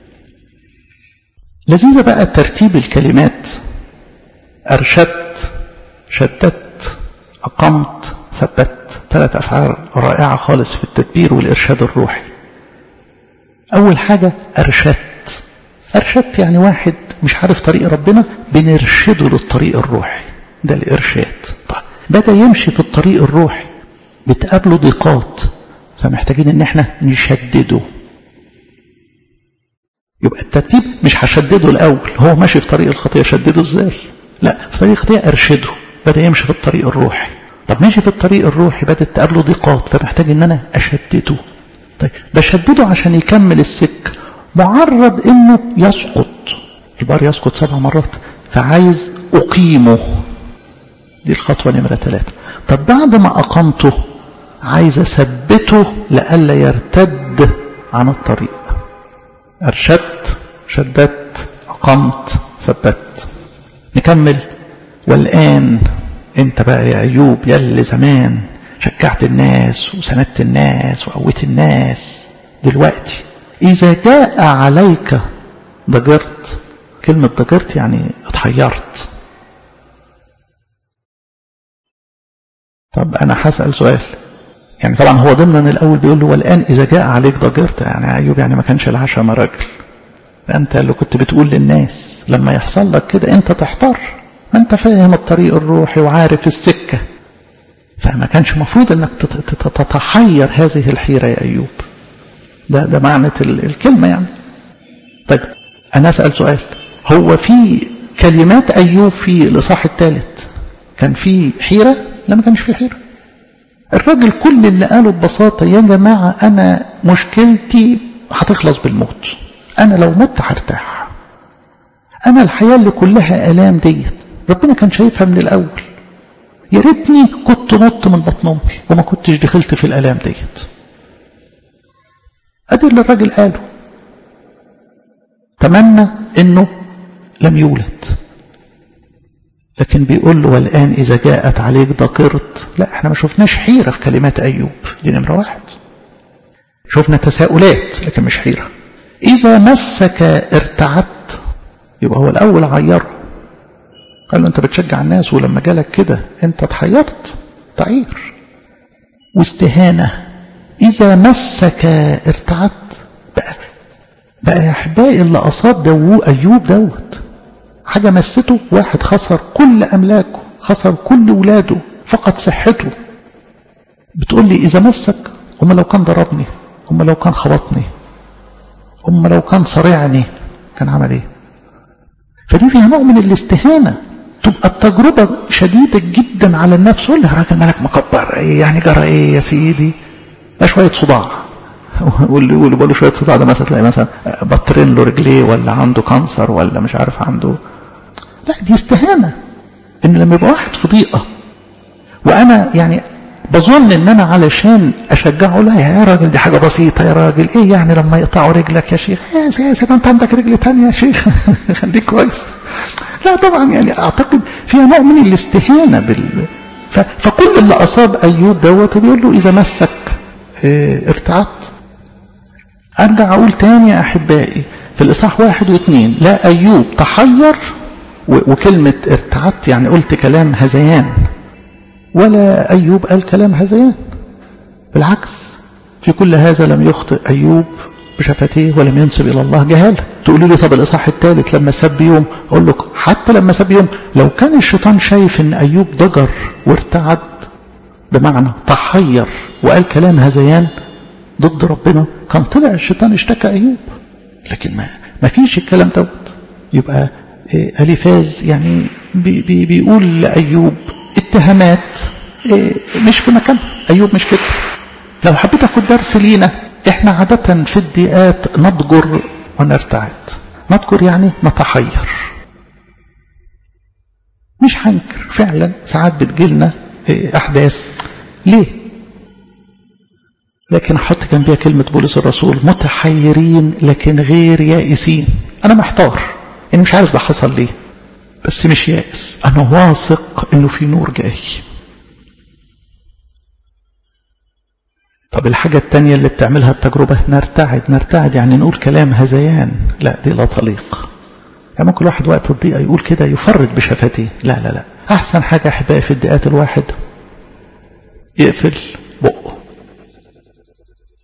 A: لذيذة بقى ترتيب الكلمات أرشدت شددت أقمت ثبت ثلاث أفعال رائعة خالص في التدبير والإرشاد الروحي أول حاجة أرشدت أرشدت يعني واحد مش عارف طريق ربنا بنرشده للطريق الروحي ده الإرشاد طيب بدأ يمشي في الطريق الروحي بتقابله ضيقات فمحتاجين ان احنا نشدده يبقى الترتيب مش هشدده الاول هو ماشي في طريق الخطيه شدده ازاي لا في طريق الخطيه ارشده بدا يمشي في الطريق الروحي طب ماشي في الطريق الروحي بدات تقابله ضيقات فمحتاج ان انا اشدده طيب بشدده عشان يكمل السكه معرض انه يسقط البار يسقط سبع مرات فعايز اقيمه دي الخطوه نمره ثلاثه طب بعد ما اقمته عايز اثبته لئلا يرتد عن الطريق ارشدت شددت اقمت ثبت نكمل والان انت بقى يا ايوب يا اللي زمان شجعت الناس وسندت الناس وقويت الناس دلوقتي اذا جاء عليك ضجرت كلمة ضجرت يعني اتحيرت طب انا هسأل سؤال يعني طبعا هو ضمنا الاول بيقول له والان اذا جاء عليك ضجرت يعني ايوب يعني ما كانش العشاء ما راجل فانت اللي كنت بتقول للناس لما يحصل لك كده انت تحتار ما انت فاهم الطريق الروحي وعارف السكه فما كانش المفروض انك تتحير هذه الحيره يا ايوب ده ده معنى الكلمه يعني طيب انا اسال سؤال هو في كلمات ايوب في الاصحاح الثالث كان في حيره لا ما كانش في حيره الراجل كل اللي قاله ببساطة يا جماعة أنا مشكلتي هتخلص بالموت أنا لو مت هرتاح أنا الحياة اللي كلها آلام ديت ربنا كان شايفها من الأول يا ريتني كنت مت من بطن أمي وما كنتش دخلت في الآلام ديت أدي اللي الراجل قاله تمنى إنه لم يولد لكن بيقول له والآن إذا جاءت عليك ضقرت لا احنا ما شفناش حيرة في كلمات أيوب دي نمرة واحد شفنا تساؤلات لكن مش حيرة إذا مسك ارتعدت يبقى هو الأول عيره قال له أنت بتشجع الناس ولما جالك كده أنت اتحيرت تعير واستهانة إذا مسك ارتعدت بقى بقى يا أحبائي اللي أصاب دو أيوب دوت حاجة مسته واحد خسر كل أملاكه خسر كل ولاده فقد صحته بتقول لي إذا مسك هم لو كان ضربني هم لو كان خبطني هم لو كان صرعني كان عمل ايه فدي فيها نوع من الاستهانة تبقى التجربة شديدة جدا على النفس قول له يا راجل مالك مكبر ايه يعني جرى ايه يا سيدي ده شوية صداع واللي يقول بقول له شوية صداع ده مثلا تلاقي مثلا بطرين له رجليه ولا عنده كانسر ولا مش عارف عنده لا دي استهانة ان لما يبقى واحد في ضيقة وانا يعني بظن ان انا علشان اشجعه لا يا راجل دي حاجة بسيطة يا راجل ايه يعني لما يقطعوا رجلك يا شيخ يا سيدي انت عندك رجل تانية يا شيخ خليك كويس لا طبعا يعني اعتقد فيها نوع من الاستهانة بال ف... فكل اللي اصاب ايوب دوت بيقول له اذا مسك اه ارتعدت ارجع اقول تاني يا احبائي في الاصحاح واحد واثنين لا ايوب تحير وكلمة ارتعدت يعني قلت كلام هذيان ولا أيوب قال كلام هذيان بالعكس في كل هذا لم يخطئ أيوب بشفتيه ولم ينسب إلى الله جهالة تقولوا لي طب الإصحاح الثالث لما سب يوم أقول لك حتى لما سب يوم لو كان الشيطان شايف إن أيوب ضجر وارتعد بمعنى تحير وقال كلام هذيان ضد ربنا كان طلع الشيطان اشتكى أيوب لكن ما ما فيش الكلام دوت يبقى أليفاز يعني بي بي بيقول لأيوب اتهامات مش في مكان أيوب مش كده لو حبيت أخد درس لينا احنا عادة في الضيقات نضجر ونرتعد نضجر يعني نتحير مش هنكر فعلا ساعات بتجيلنا أحداث ليه لكن أحط جنبيها كلمة بولس الرسول متحيرين لكن غير يائسين أنا محتار أنا مش عارف ده حصل ليه بس مش يائس أنا واثق إنه في نور جاي طب الحاجة التانية اللي بتعملها التجربة نرتعد نرتعد يعني نقول كلام هذيان لا دي لا تليق يعني ممكن الواحد وقت الضيقة يقول كده يفرد بشفتيه لا لا لا أحسن حاجة أحبائي في الضيقات الواحد يقفل بقه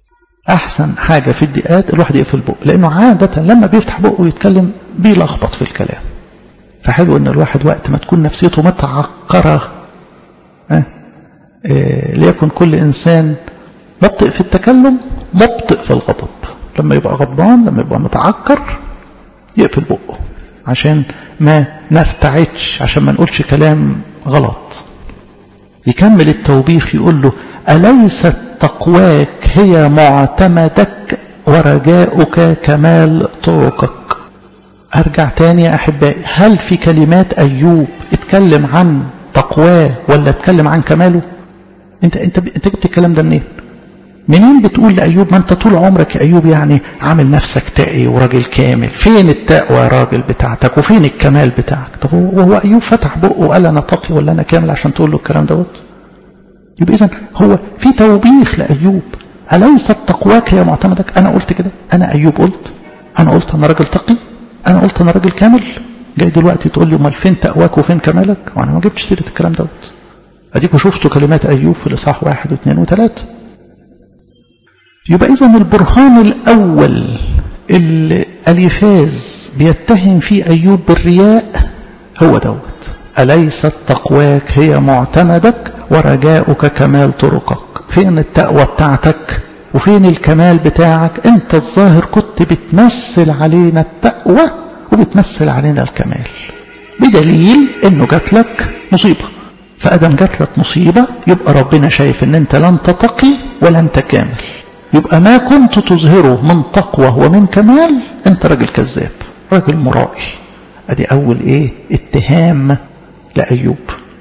A: احسن حاجه في الدقات الواحد يقفل بقه لانه عاده لما بيفتح بقه ويتكلم بيلخبط في الكلام فحلو ان الواحد وقت ما تكون نفسيته متعقره أه؟ إيه ليكن كل انسان مبطئ في التكلم مبطئ في الغضب لما يبقى غضبان لما يبقى متعكر يقفل بقه عشان ما نرتعدش عشان ما نقولش كلام غلط يكمل التوبيخ يقول له أليست تقواك هي معتمدك ورجاؤك كمال طرقك أرجع تاني يا أحبائي هل في كلمات أيوب اتكلم عن تقواه ولا اتكلم عن كماله انت انت انت جبت الكلام ده منين منين بتقول لأيوب ما انت طول عمرك يا أيوب يعني عامل نفسك تقي وراجل كامل فين التقوى يا راجل بتاعتك وفين الكمال بتاعك طب وهو أيوب فتح بقه وقال أنا تقي ولا أنا كامل عشان تقول له الكلام دوت يبقى إذا هو في توبيخ لأيوب أليست تقواك هي معتمدك أنا قلت كده أنا أيوب قلت أنا قلت أنا راجل تقي أنا قلت أنا راجل كامل جاي دلوقتي تقول لي امال فين تقواك وفين كمالك وانا ما جبتش سيره الكلام دوت اديكوا شفتوا كلمات ايوب في الاصحاح واحد واثنين وثلاثه يبقى إذا البرهان الأول اللي أليفاز بيتهم فيه أيوب بالرياء هو دوت أليست تقواك هي معتمدك ورجاؤك كمال طرقك فين التقوى بتاعتك وفين الكمال بتاعك انت الظاهر كنت بتمثل علينا التقوى وبتمثل علينا الكمال بدليل انه جات لك مصيبة فأدم جات لك مصيبة يبقى ربنا شايف ان انت لن تتقي ولا انت كامل يبقى ما كنت تظهره من تقوى ومن كمال انت راجل كذاب راجل مرائي ادي اول ايه اتهام لايوب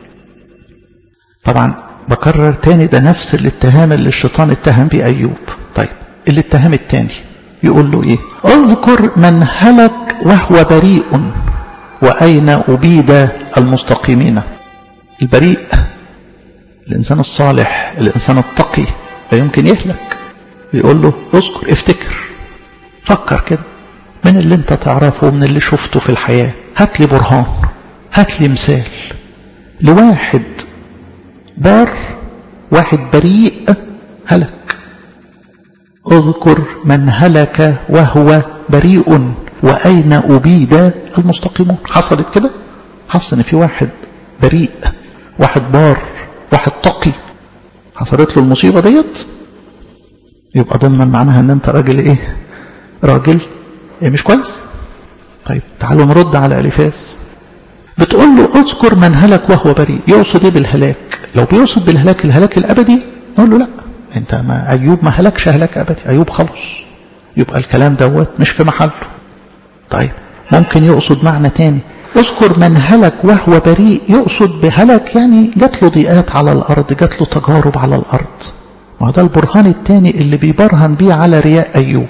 A: طبعا بكرر تاني ده نفس الاتهام اللي الشيطان اتهم بيه ايوب طيب الاتهام التاني يقول له ايه اذكر من هلك وهو بريء واين ابيد المستقيمين البريء الانسان الصالح الانسان التقي لا يمكن يهلك يقول له اذكر افتكر فكر كده من اللي انت تعرفه ومن اللي شفته في الحياة هات لي برهان هات لي مثال لواحد بار واحد بريء هلك اذكر من هلك وهو بريء وأين أبيد المستقيمون حصلت كده حصل ان في واحد بريء واحد بار واحد تقي حصلت له المصيبة ديت يبقى ضمن معناها ان انت راجل ايه راجل إيه مش كويس طيب تعالوا نرد على اليفاس بتقول له اذكر من هلك وهو بريء يقصد ايه بالهلاك لو بيقصد بالهلاك الهلاك الابدي نقول له لا انت ما ايوب ما هلكش هلاك ابدي ايوب خلص يبقى الكلام دوت مش في محله طيب ممكن يقصد معنى تاني اذكر من هلك وهو بريء يقصد بهلك يعني جات له ضيقات على الارض جات له تجارب على الارض ما ده البرهان الثاني اللي بيبرهن بيه على رياء أيوب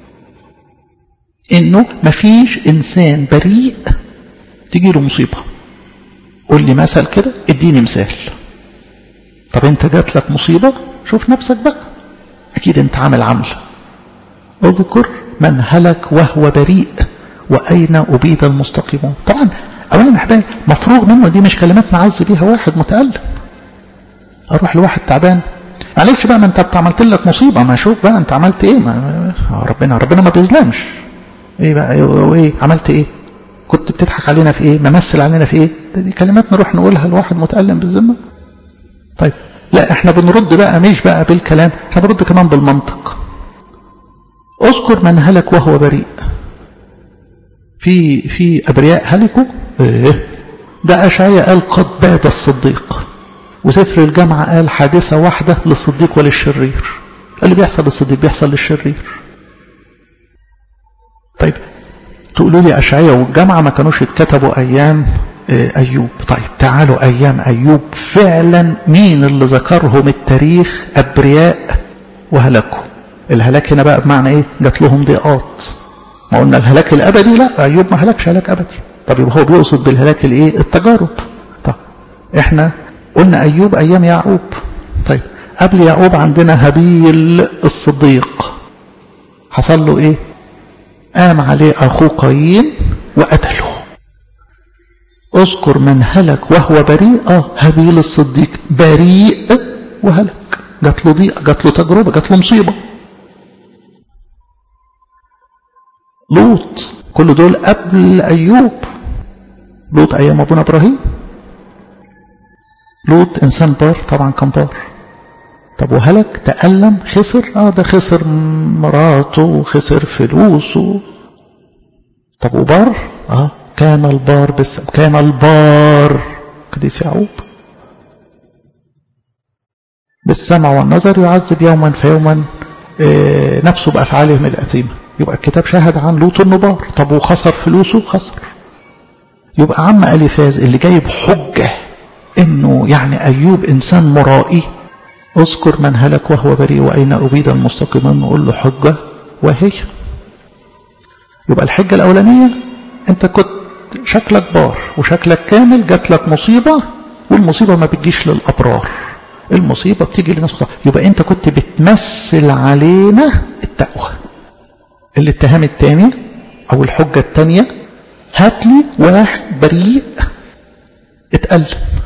A: إنه مفيش إنسان بريء تجي له مصيبة قول لي مثل كده اديني مثال طب انت جات لك مصيبة شوف نفسك بقى أكيد انت عامل عملة اذكر من هلك وهو بريء وأين أبيد المستقيمون طبعا أولا أحبائي مفروغ منه دي مش كلمات نعز بيها واحد متألم أروح لواحد تعبان معلش بقى ما انت عملت لك مصيبه ما شوف بقى انت عملت ايه ما ربنا ربنا ما بيظلمش ايه بقى ايه, ايه عملت ايه كنت بتضحك علينا في ايه ممثل علينا في ايه دي كلمات نروح نقولها لواحد متألم بالذمه طيب لا احنا بنرد بقى مش بقى بالكلام احنا بنرد كمان بالمنطق اذكر من هلك وهو بريء في في ابرياء هلكوا ايه ده اشعيا قال قد باد الصديق وسفر الجامعة قال حادثة واحدة للصديق وللشرير اللي بيحصل للصديق بيحصل للشرير طيب تقولوا لي أشعية والجامعة ما كانوش اتكتبوا أيام أيوب طيب تعالوا أيام أيوب فعلا مين اللي ذكرهم التاريخ أبرياء وهلكوا الهلاك هنا بقى بمعنى إيه جات لهم ضيقات ما قلنا الهلاك الأبدي لا أيوب ما هلكش هلاك أبدي طب يبقى هو بيقصد بالهلاك الإيه التجارب طب إحنا قلنا أيوب أيام يعقوب طيب قبل يعقوب عندنا هابيل الصديق حصل له إيه قام عليه أخوه قايين وقتله اذكر من هلك وهو بريء اه هابيل الصديق بريء وهلك جات له ضيقه جات له تجربه جات له مصيبه لوط كل دول قبل أيوب لوط أيام أبونا إبراهيم لوط إنسان بار طبعا كان بار طب وهلك تألم خسر اه ده خسر مراته وخسر فلوسه طب وبار اه كان البار بس كان البار قديس يعقوب بالسمع والنظر يعذب يوما فيوما آه نفسه بأفعالهم الأثيمة يبقى الكتاب شهد عن لوط النبار طب وخسر فلوسه خسر يبقى عم أليفاز اللي جايب حجة انه يعني أيوب إنسان مرائي اذكر من هلك وهو بريء وأين أبيد المستقيمين نقول له حجة وهي يبقى الحجة الأولانية أنت كنت شكلك بار وشكلك كامل جات لك مصيبة والمصيبة ما بتجيش للأبرار المصيبة بتيجي لناس يبقى أنت كنت بتمثل علينا التقوى الاتهام الثاني أو الحجة الثانية هات لي واحد بريء اتألم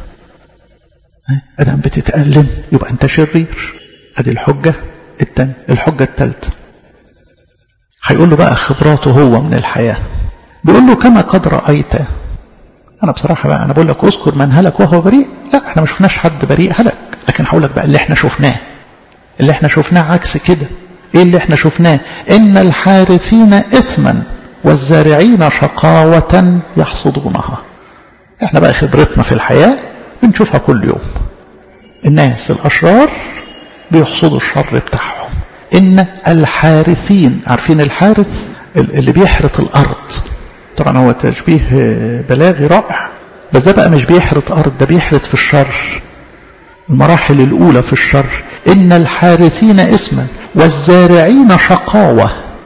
A: ادم بتتألم يبقى انت شرير ادي الحجة التانية الحجة التالتة هيقول له بقى خبراته هو من الحياة بيقول له كما قد رأيت انا بصراحة بقى انا بقول لك اذكر من هلك وهو بريء لا احنا ما شفناش حد بريء هلك لكن هقول لك بقى اللي احنا شفناه اللي احنا شفناه عكس كده ايه اللي احنا شفناه ان الحارثين اثما والزارعين شقاوة يحصدونها احنا بقى خبرتنا في الحياة بنشوفها كل يوم الناس الأشرار بيحصدوا الشر بتاعهم إن الحارثين عارفين الحارث اللي بيحرث الأرض طبعا هو تشبيه بلاغي رائع بس ده بقى مش بيحرث أرض ده بيحرث في الشر المراحل الأولى في الشر إن الحارثين اسما والزارعين شقاوة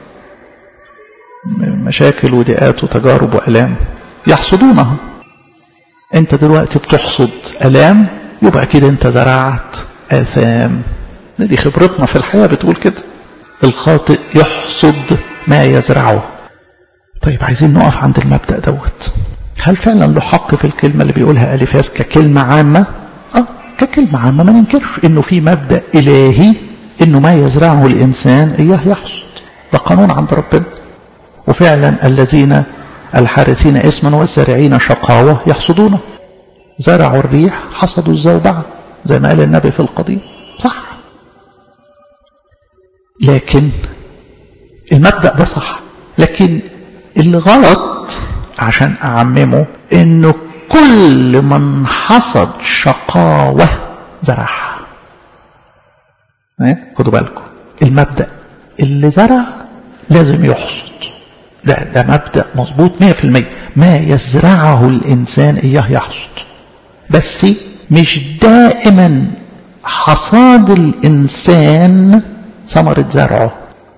A: مشاكل ودئات وتجارب وألام يحصدونها انت دلوقتي بتحصد الام يبقى كده انت زرعت اثام دي خبرتنا في الحياه بتقول كده الخاطئ يحصد ما يزرعه طيب عايزين نقف عند المبدا دوت هل فعلا له حق في الكلمه اللي بيقولها اليفاس ككلمه عامه اه ككلمه عامه ما ننكرش انه في مبدا الهي انه ما يزرعه الانسان اياه يحصد ده قانون عند ربنا وفعلا الذين الحارثين اسما والزارعين شقاوة يحصدونه زرعوا الريح حصدوا الزوبعة زي ما قال النبي في القضية صح لكن المبدأ ده صح لكن اللي غلط عشان أعممه إنه كل من حصد شقاوة زرعها خدوا بالكم المبدأ اللي زرع لازم يحصد لا ده مبدأ مظبوط 100% ما يزرعه الإنسان إياه يحصد بس مش دائما حصاد الإنسان ثمرة زرعه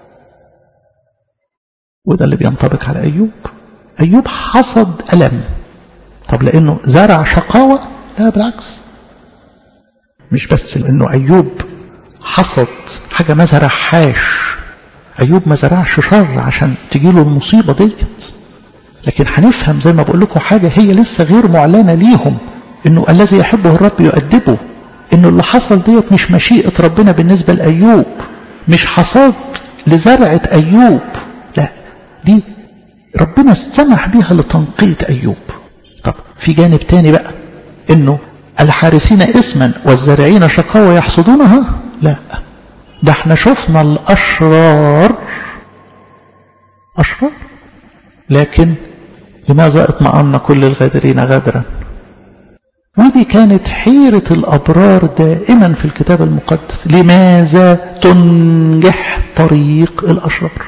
A: وده اللي بينطبق على أيوب أيوب حصد ألم طب لأنه زرع شقاوة لا بالعكس مش بس إنه أيوب حصد حاجة ما زرعهاش أيوب ما زرعش شر عشان تجيله المصيبة ديت لكن هنفهم زي ما بقول لكم حاجة هي لسه غير معلنة ليهم إنه الذي يحبه الرب يؤدبه إنه اللي حصل ديت مش مشيئة ربنا بالنسبة لأيوب مش حصاد لزرعة أيوب لا دي ربنا سمح بيها لتنقية أيوب طب في جانب تاني بقى إنه الحارسين اسما والزارعين شقاوة يحصدونها لا ده احنا شفنا الأشرار أشرار لكن لماذا اطمأن كل الغادرين غدرا ودي كانت حيرة الأبرار دائما في الكتاب المقدس لماذا تنجح طريق الأشرار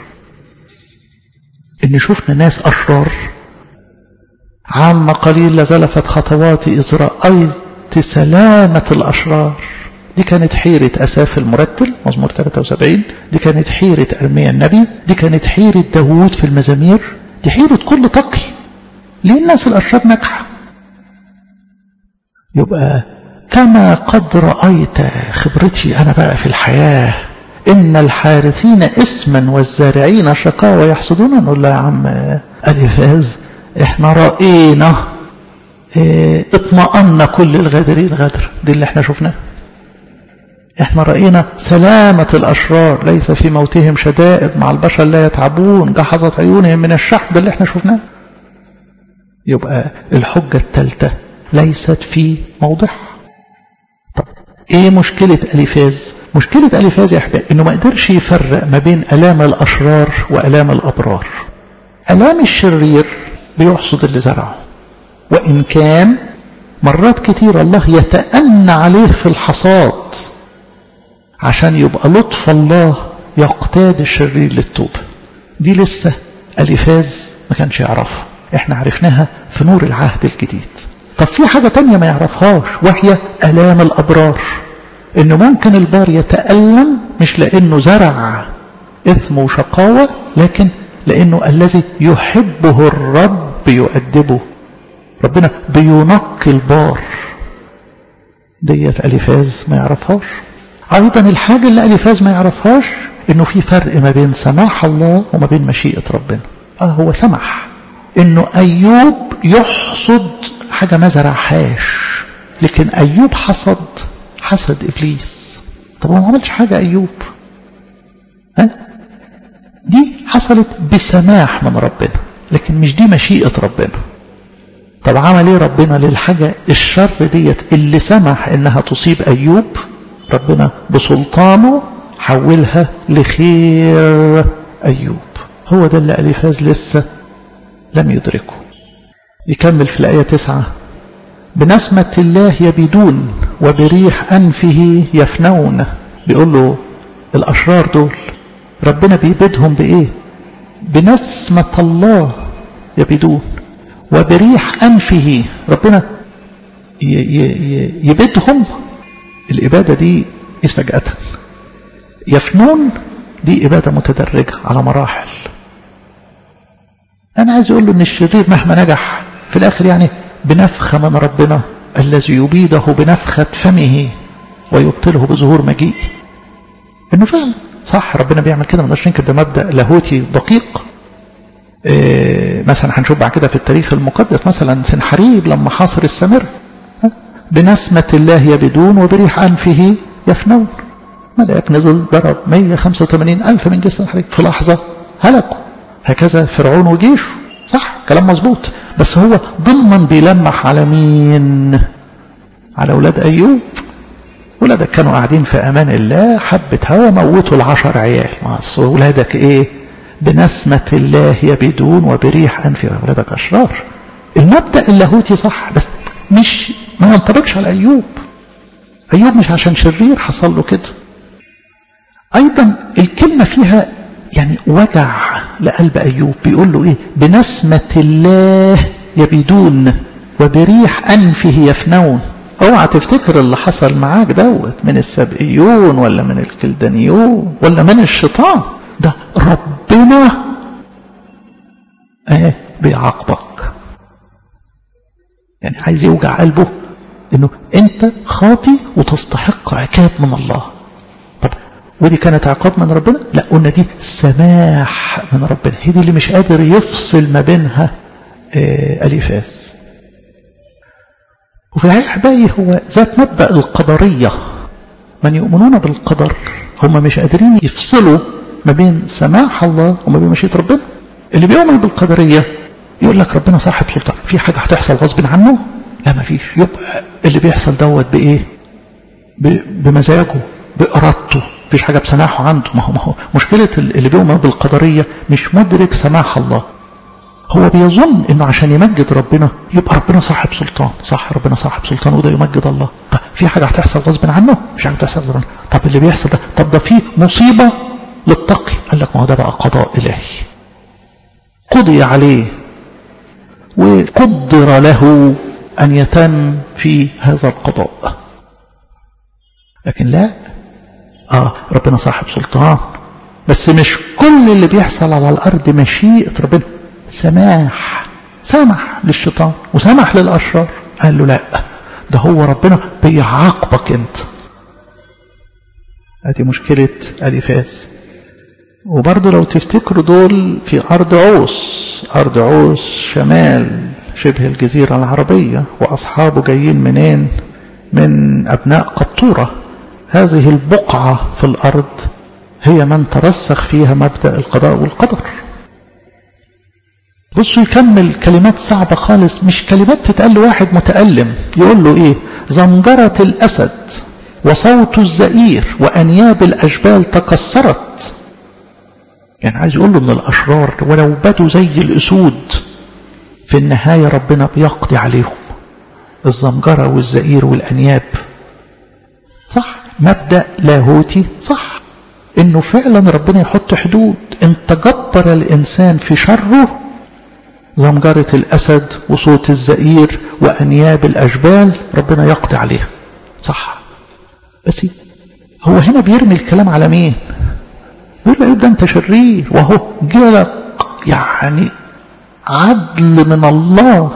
A: إن شفنا ناس أشرار عم قليل لزلفت خطواتي إذ رأيت سلامة الأشرار دي كانت حيرة أساف المرتل مزمور 73 دي كانت حيرة أرميا النبي دي كانت حيرة داوود في المزامير دي حيرة كل تقي ليه الناس الأشرار ناجحة يبقى كما قد رأيت خبرتي أنا بقى في الحياة إن الحارثين اسما والزارعين شقاوة يحصدون نقول له يا عم ألفاز احنا رأينا اه اطمأن كل الغادرين غدر دي اللي احنا شفناه احنا رأينا سلامة الأشرار ليس في موتهم شدائد مع البشر لا يتعبون جحظت عيونهم من الشحب اللي احنا شفناه يبقى الحجة الثالثة ليست في موضعها طب ايه مشكلة أليفاز مشكلة أليفاز يا أحباب انه ما قدرش يفرق ما بين ألام الأشرار وألام الأبرار ألام الشرير بيحصد اللي زرعه وإن كان مرات كتير الله يتأنى عليه في الحصاد عشان يبقى لطف الله يقتاد الشرير للتوبة دي لسه أليفاز ما كانش يعرفها احنا عرفناها في نور العهد الجديد طب في حاجة تانية ما يعرفهاش وهي ألام الأبرار إنه ممكن البار يتألم مش لأنه زرع إثم وشقاوة لكن لأنه الذي يحبه الرب يؤدبه ربنا بينقي البار ديت أليفاز ما يعرفهاش أيضا الحاجة اللي أليفاز ما يعرفهاش إنه في فرق ما بين سماح الله وما بين مشيئة ربنا آه هو سمح إنه أيوب يحصد حاجة ما زرعهاش لكن أيوب حصد حسد إبليس طب هو ما عملش حاجة أيوب ها دي حصلت بسماح من ربنا لكن مش دي مشيئة ربنا طب عمل ايه ربنا للحاجة الشر ديت اللي سمح انها تصيب ايوب ربنا بسلطانه حولها لخير ايوب هو ده اللي اليفاز لسه لم يدركه يكمل في الآية تسعة بنسمة الله يبيدون وبريح أنفه يفنون بيقول له الأشرار دول ربنا بيبيدهم بإيه بنسمة الله يبيدون وبريح أنفه ربنا يبيدهم الإبادة دي فجأة يفنون دي إبادة متدرجة على مراحل أنا عايز أقول له إن الشرير مهما نجح في الآخر يعني بنفخة من ربنا الذي يبيده بنفخة فمه ويبطله بظهور مجيء إنه فعلا صح ربنا بيعمل كده ما نقدرش ننكر ده مبدأ لاهوتي دقيق إيه مثلا هنشوف بعد كده في التاريخ المقدس مثلا سنحريب لما حاصر السمر بنسمة الله يبدون وبريح أنفه يفنون ملاك نزل ضرب 185 ألف من جسد سنحريب في لحظة هلكوا هكذا فرعون وجيشه صح كلام مظبوط بس هو ضمنا بيلمح على مين على أولاد أيوب ولادك كانوا قاعدين في أمان الله حبة هوا موتوا العشر عيال ولادك إيه بنسمة الله يبدون وبريح أنف ولادك أشرار المبدأ اللاهوتي صح بس مش ما ينطبقش على أيوب أيوب مش عشان شرير حصل له كده أيضا الكلمة فيها يعني وجع لقلب أيوب بيقول له إيه بنسمة الله يبيدون وبريح أنفه يفنون اوعى تفتكر اللي حصل معاك دوت من السبئيون ولا من الكلدانيون ولا من الشيطان ده ربنا ايه بيعاقبك يعني عايز يوجع قلبه انه انت خاطي وتستحق عقاب من الله طب ودي كانت عقاب من ربنا لا قلنا دي سماح من ربنا هي دي اللي مش قادر يفصل ما بينها آه اليفاس وفي الحقيقة أحبائي هو ذات مبدأ القدرية من يؤمنون بالقدر هم مش قادرين يفصلوا ما بين سماح الله وما بين مشيئة ربنا اللي بيؤمن بالقدرية يقول لك ربنا صاحب سلطان في حاجة هتحصل غصب عنه لا ما فيش يبقى اللي بيحصل دوت بإيه بمزاجه بإرادته مفيش حاجة بسماحه عنده ما هو, ما هو مشكلة اللي بيؤمن بالقدرية مش مدرك سماح الله هو بيظن انه عشان يمجد ربنا يبقى ربنا صاحب سلطان صح ربنا صاحب سلطان وده يمجد الله طب في حاجة هتحصل غصب عنه مش حاجة هتحصل غصب عنه طب اللي بيحصل ده طب ده في مصيبة للتقي قال لك ما هو ده بقى قضاء إلهي قضي عليه وقدر له أن يتم في هذا القضاء لكن لا آه ربنا صاحب سلطان بس مش كل اللي بيحصل على الأرض مشيئة ربنا سماح سمح للشيطان وسمح للأشرار قال له لا ده هو ربنا بيعاقبك انت ادي مشكلة اليفاز وبرضه لو تفتكروا دول في أرض عوس أرض عوس شمال شبه الجزيرة العربية وأصحابه جايين منين من أبناء قطورة هذه البقعة في الأرض هي من ترسخ فيها مبدأ القضاء والقدر بصوا يكمل كلمات صعبة خالص مش كلمات تتقال لواحد متألم يقول له ايه زنجرة الأسد وصوت الزئير وأنياب الأجبال تكسرت يعني عايز يقول له ان الأشرار ولو بدوا زي الأسود في النهاية ربنا بيقضي عليهم الزنجرة والزئير والأنياب صح مبدأ لاهوتي صح انه فعلا ربنا يحط حدود ان تجبر الانسان في شره زمجرة الاسد وصوت الزئير وانياب الاشبال ربنا يقضي عليها صح بس هو هنا بيرمي الكلام على مين يقول له ده انت شرير وهو جالك يعني عدل من الله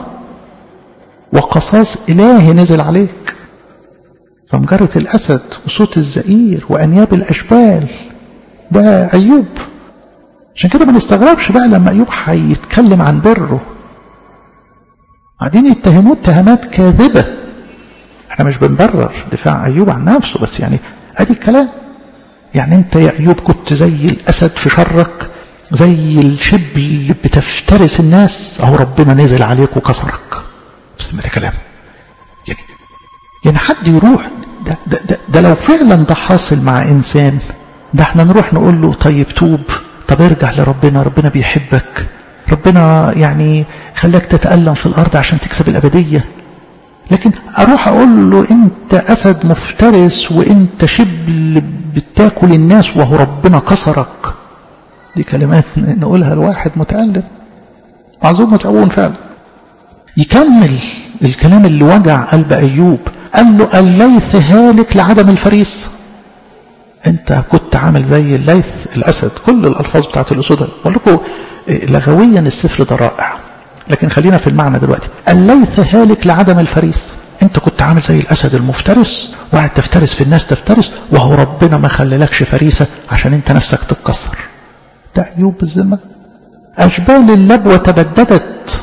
A: وقصاص الهي نزل عليك زمجرة الأسد وصوت الزئير وأنياب الأشبال ده أيوب عشان كده ما نستغربش بقى لما أيوب هيتكلم عن بره بعدين يتهموه اتهامات كاذبة احنا مش بنبرر دفاع أيوب عن نفسه بس يعني ادي الكلام يعني انت يا أيوب كنت زي الأسد في شرك زي الشب اللي بتفترس الناس اهو ربنا نزل عليك وكسرك بس ما ده كلام يعني يعني حد يروح ده, ده, ده, ده لو فعلا ده حاصل مع إنسان ده احنا نروح نقول له طيب توب طب ارجع لربنا ربنا بيحبك ربنا يعني خلاك تتألم في الأرض عشان تكسب الأبدية لكن أروح أقول له أنت أسد مفترس وأنت شبل بتاكل الناس وهو ربنا كسرك دي كلمات نقولها لواحد متألم معذور متأون فعلا يكمل الكلام اللي وجع قلب أيوب قال له الليث هالك لعدم الفريس انت كنت عامل زي الليث الأسد كل الألفاظ بتاعت الأسود بقول لكم لغويا السفر ده رائع لكن خلينا في المعنى دلوقتي الليث هالك لعدم الفريس انت كنت عامل زي الأسد المفترس وقاعد تفترس في الناس تفترس وهو ربنا ما خللكش فريسة عشان انت نفسك تتكسر ده أيوب بالذمة أشبال اللبوة تبددت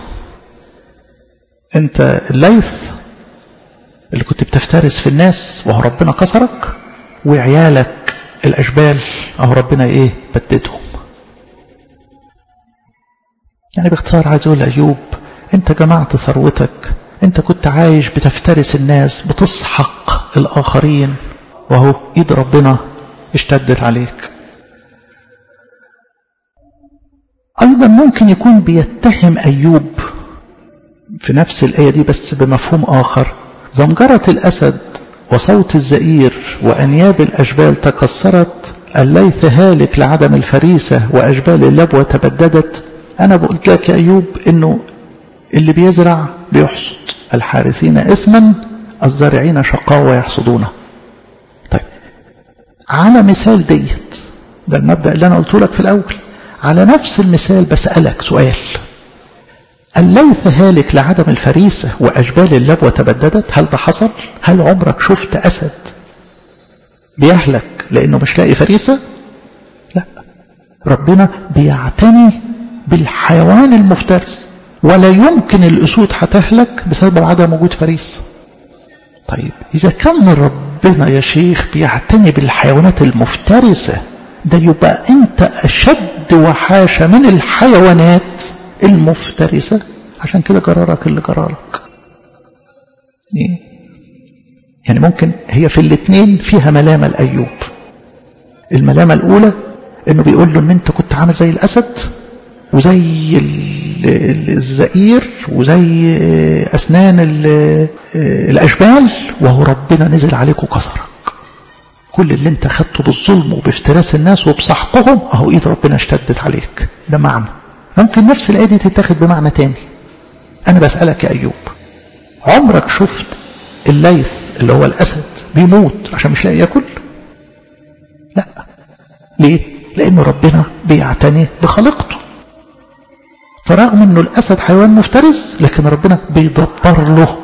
A: انت الليث اللي كنت بتفترس في الناس وهو ربنا كسرك وعيالك الأشبال أهو ربنا إيه بددهم يعني باختصار عايز أقول أيوب أنت جمعت ثروتك أنت كنت عايش بتفترس الناس بتسحق الآخرين وهو إيد ربنا اشتدت عليك أيضا ممكن يكون بيتهم أيوب في نفس الآية دي بس بمفهوم آخر زمجرة الأسد وصوت الزئير وأنياب الأشبال تكسرت الليث هالك لعدم الفريسة وأشبال اللبوة تبددت أنا بقولت لك يا أيوب إنه اللي بيزرع بيحصد الحارثين إثما الزارعين شقاوة يحصدونه طيب على مثال ديت ده المبدأ اللي أنا قلته لك في الأول على نفس المثال بسألك سؤال الليث هالك لعدم الفريسة وأشبال اللبوة تبددت هل ده حصل؟ هل عمرك شفت أسد بيهلك لأنه مش لاقي فريسة؟ لا ربنا بيعتني بالحيوان المفترس ولا يمكن الأسود هتهلك بسبب عدم وجود فريسة طيب إذا كان ربنا يا شيخ بيعتني بالحيوانات المفترسة ده يبقى أنت أشد وحاشة من الحيوانات المفترسة عشان كده قرارك اللي قرارك يعني ممكن هي في الاثنين فيها ملامة لأيوب الملامة الأولى انه بيقول له ان انت كنت عامل زي الأسد وزي الزئير وزي أسنان الأشبال وهو ربنا نزل عليك وكسرك كل اللي انت خدته بالظلم وبافتراس الناس وبسحقهم اهو ايد ربنا اشتدت عليك ده معنى ممكن نفس الآية دي تتاخد بمعنى تاني أنا بسألك يا أيوب عمرك شفت الليث اللي هو الأسد بيموت عشان مش لاقي ياكل لا ليه لأنه ربنا بيعتني بخلقته فرغم أنه الأسد حيوان مفترس لكن ربنا بيدبر له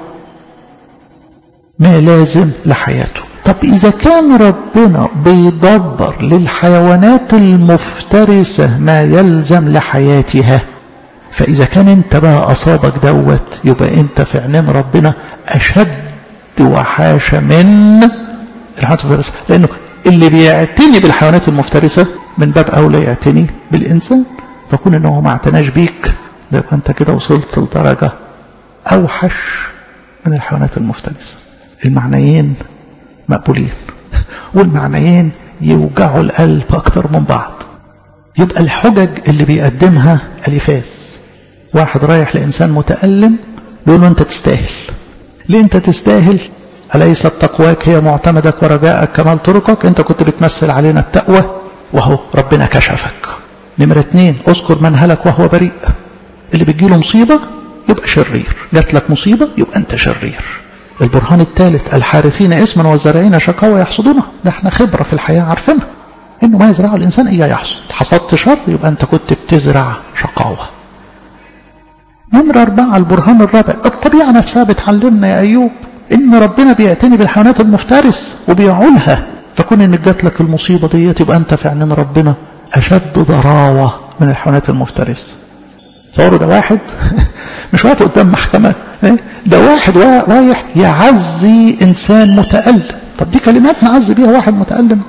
A: ما لازم لحياته طب إذا كان ربنا بيدبر للحيوانات المفترسة ما يلزم لحياتها فإذا كان أنت بقى أصابك دوت يبقى أنت في عنام ربنا أشد وحاشة من الحيوانات المفترسة لأنه اللي بيعتني بالحيوانات المفترسة من باب أولى يعتني بالإنسان فكون إنه هو ما اعتناش بيك ده يبقى أنت كده وصلت لدرجة أوحش من الحيوانات المفترسة المعنيين مقبولين والمعنيين يوجعوا القلب أكتر من بعض يبقى الحجج اللي بيقدمها أليفاس واحد رايح لإنسان متألم بيقول له أنت تستاهل ليه أنت تستاهل أليست تقواك هي معتمدك ورجاءك كمال طرقك أنت كنت بتمثل علينا التقوى وهو ربنا كشفك نمرة اتنين اذكر من هلك وهو بريء اللي بتجيله مصيبة يبقى شرير جات لك مصيبة يبقى أنت شرير البرهان الثالث الحارثين اسما والزارعين شقاوة يحصدونها ده احنا خبرة في الحياة عارفينها انه ما يزرعه الانسان اياه يحصد حصدت شر يبقى انت كنت بتزرع شقاوة نمرة أربعة البرهان الرابع الطبيعة نفسها بتعلمنا يا أيوب إن ربنا بيعتني بالحيوانات المفترس وبيعولها فكون إن جات لك المصيبة ديت يبقى أنت في عينين ربنا أشد ضراوة من الحيوانات المفترسة تصوروا ده واحد مش واقف قدام محكمة ده واحد رايح يعزي إنسان متألم طب دي كلمات نعزي بيها واحد متألم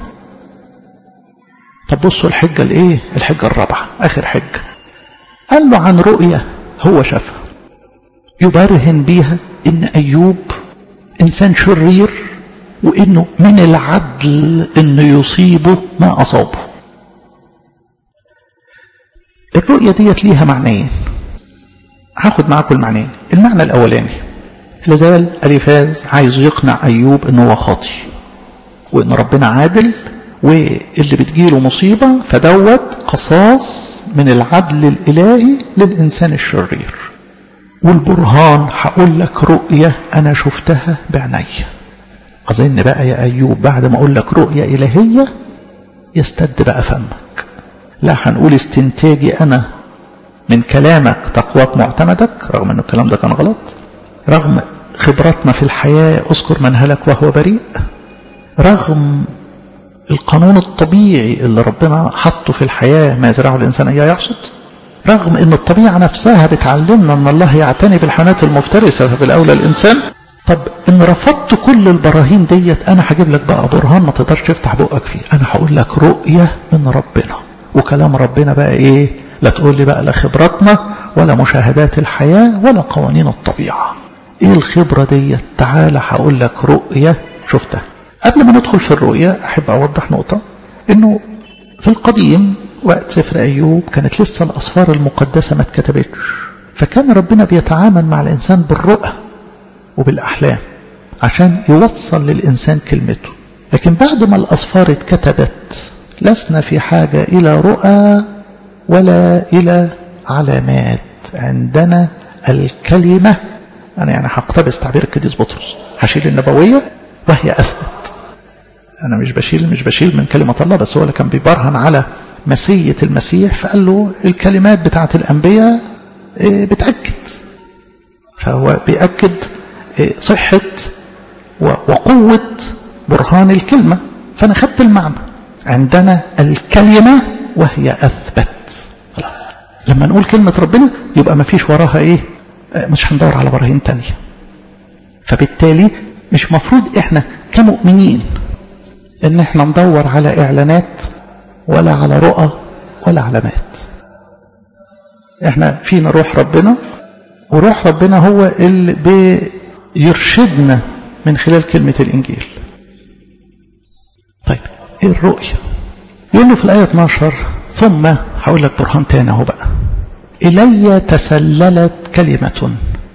A: طب بصوا الحجة الايه الحجة الرابعة اخر حجة قال له عن رؤية هو شافها يبرهن بيها ان ايوب انسان شرير وانه من العدل انه يصيبه ما اصابه الرؤية ديت ليها معنيين هاخد معاكم المعنيين المعنى الاولاني لازال اليفاز عايز يقنع ايوب انه هو خاطي وان ربنا عادل واللي بتجيله مصيبة فدوت قصاص من العدل الإلهي للإنسان الشرير والبرهان هقول لك رؤية أنا شفتها بعيني أظن بقى يا أيوب بعد ما أقول لك رؤية إلهية يستد بقى فمك لا هنقول استنتاجي أنا من كلامك تقواك معتمدك رغم أن الكلام ده كان غلط رغم خبراتنا في الحياة أذكر من هلك وهو بريء رغم القانون الطبيعي اللي ربنا حطه في الحياة ما يزرعه الإنسان إياه يحصد رغم أن الطبيعة نفسها بتعلمنا أن الله يعتني بالحيوانات المفترسة فبالأولى الإنسان طب إن رفضت كل البراهين ديت أنا هجيب لك بقى برهان ما تقدرش تفتح بقك فيه أنا هقول لك رؤية من ربنا وكلام ربنا بقى إيه لا تقول لي بقى لا خبراتنا ولا مشاهدات الحياة ولا قوانين الطبيعة إيه الخبرة ديت تعالى هقول لك رؤية شفتها قبل ما ندخل في الرؤية أحب أوضح نقطة أنه في القديم وقت سفر أيوب كانت لسه الأصفار المقدسة ما اتكتبتش فكان ربنا بيتعامل مع الإنسان بالرؤى وبالأحلام عشان يوصل للإنسان كلمته لكن بعد ما الأصفار اتكتبت لسنا في حاجة إلى رؤى ولا إلى علامات عندنا الكلمة أنا يعني هقتبس تعبير القديس بطرس هشيل النبوية وهي أثبت أنا مش بشيل مش بشيل من كلمة الله بس هو اللي كان بيبرهن على مسية المسيح فقال له الكلمات بتاعت الأنبياء بتأكد فهو بيأكد صحة وقوة برهان الكلمة فأنا خدت المعنى عندنا الكلمة وهي أثبت خلاص لما نقول كلمة ربنا يبقى ما فيش وراها إيه مش هندور على براهين تانية فبالتالي مش مفروض احنا كمؤمنين ان احنا ندور على اعلانات ولا على رؤى ولا علامات احنا فينا روح ربنا وروح ربنا هو اللي بيرشدنا من خلال كلمة الانجيل طيب ايه الرؤية يقول له في الآية 12 ثم هقول لك برهان تاني اهو بقى إلي تسللت كلمة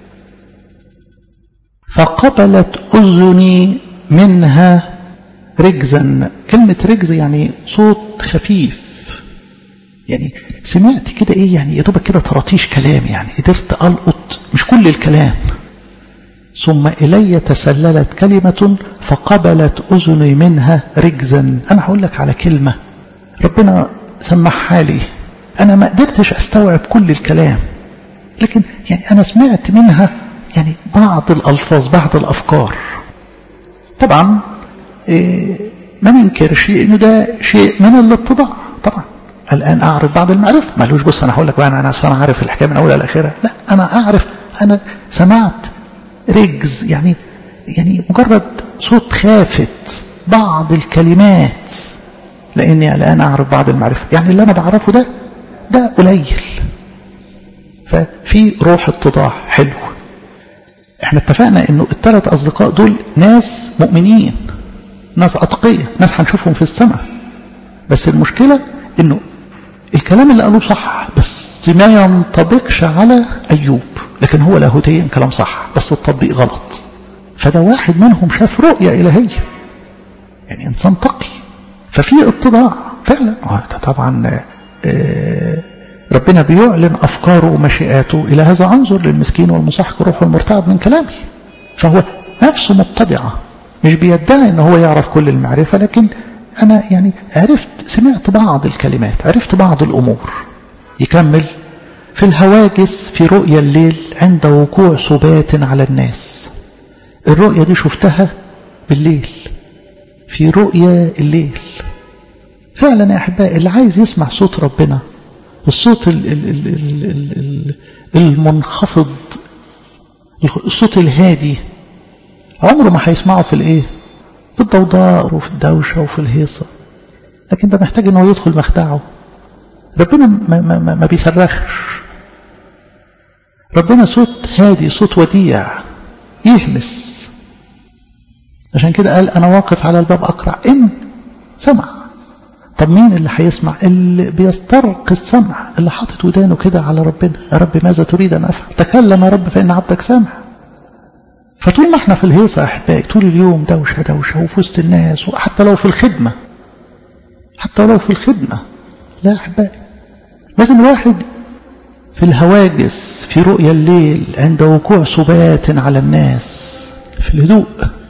A: فقبلت أذني منها رجزا كلمة رجز يعني صوت خفيف يعني سمعت كده ايه يعني يا دوبك كده طراطيش كلام يعني قدرت ألقط مش كل الكلام ثم إلي تسللت كلمة فقبلت أذني منها رجزا أنا هقول لك على كلمة ربنا سمحها لي أنا ما قدرتش أستوعب كل الكلام لكن يعني أنا سمعت منها يعني بعض الألفاظ بعض الأفكار طبعا إيه ما ننكرش انه ده شيء من الاتضاع طبعا الان اعرف بعض المعرفه مالوش بص انا هقول لك بقى انا انا انا عارف الحكايه من اولها لاخرها لا انا اعرف انا سمعت رجز يعني يعني مجرد صوت خافت بعض الكلمات لاني الان اعرف بعض المعرفه يعني اللي انا بعرفه ده ده قليل ففي روح اتضاع حلو احنا اتفقنا انه الثلاث اصدقاء دول ناس مؤمنين ناس اتقية ناس هنشوفهم في السماء بس المشكلة انه الكلام اللي قالوه صح بس ما ينطبقش على ايوب لكن هو لاهوتيا كلام صح بس التطبيق غلط فده واحد منهم شاف رؤية الهية يعني انسان تقي ففي اتضاع فعلا طبعا آه ربنا بيعلن أفكاره ومشيئاته إلى هذا أنظر للمسكين والمسحق روحه المرتعد من كلامه فهو نفسه متضعة مش بيدعي أنه هو يعرف كل المعرفة لكن أنا يعني عرفت سمعت بعض الكلمات عرفت بعض الأمور يكمل في الهواجس في رؤيا الليل عند وقوع سبات على الناس الرؤيا دي شفتها بالليل في رؤيا الليل فعلا يا أحبائي اللي عايز يسمع صوت ربنا الصوت ال ال ال ال ال المنخفض الصوت الهادي عمره ما هيسمعه في الايه في الضوضاء وفي الدوشة وفي الهيصة لكن ده محتاج انه يدخل مخدعه ربنا ما, ما, ما, ما بيصرخش ربنا صوت هادي صوت وديع يهمس عشان كده قال انا واقف على الباب اقرع ان سمع طب مين اللي هيسمع اللي بيسترق السمع اللي حاطط ودانه كده على ربنا يا رب ماذا تريد ان افعل تكلم يا رب فان عبدك سامع فطول ما احنا في الهيصه يا احبائي طول اليوم دوشه دوشه وفي وسط الناس وحتى لو في الخدمه حتى لو في الخدمه لا يا احبائي لازم الواحد في الهواجس في رؤيا الليل عند وقوع سبات على الناس في الهدوء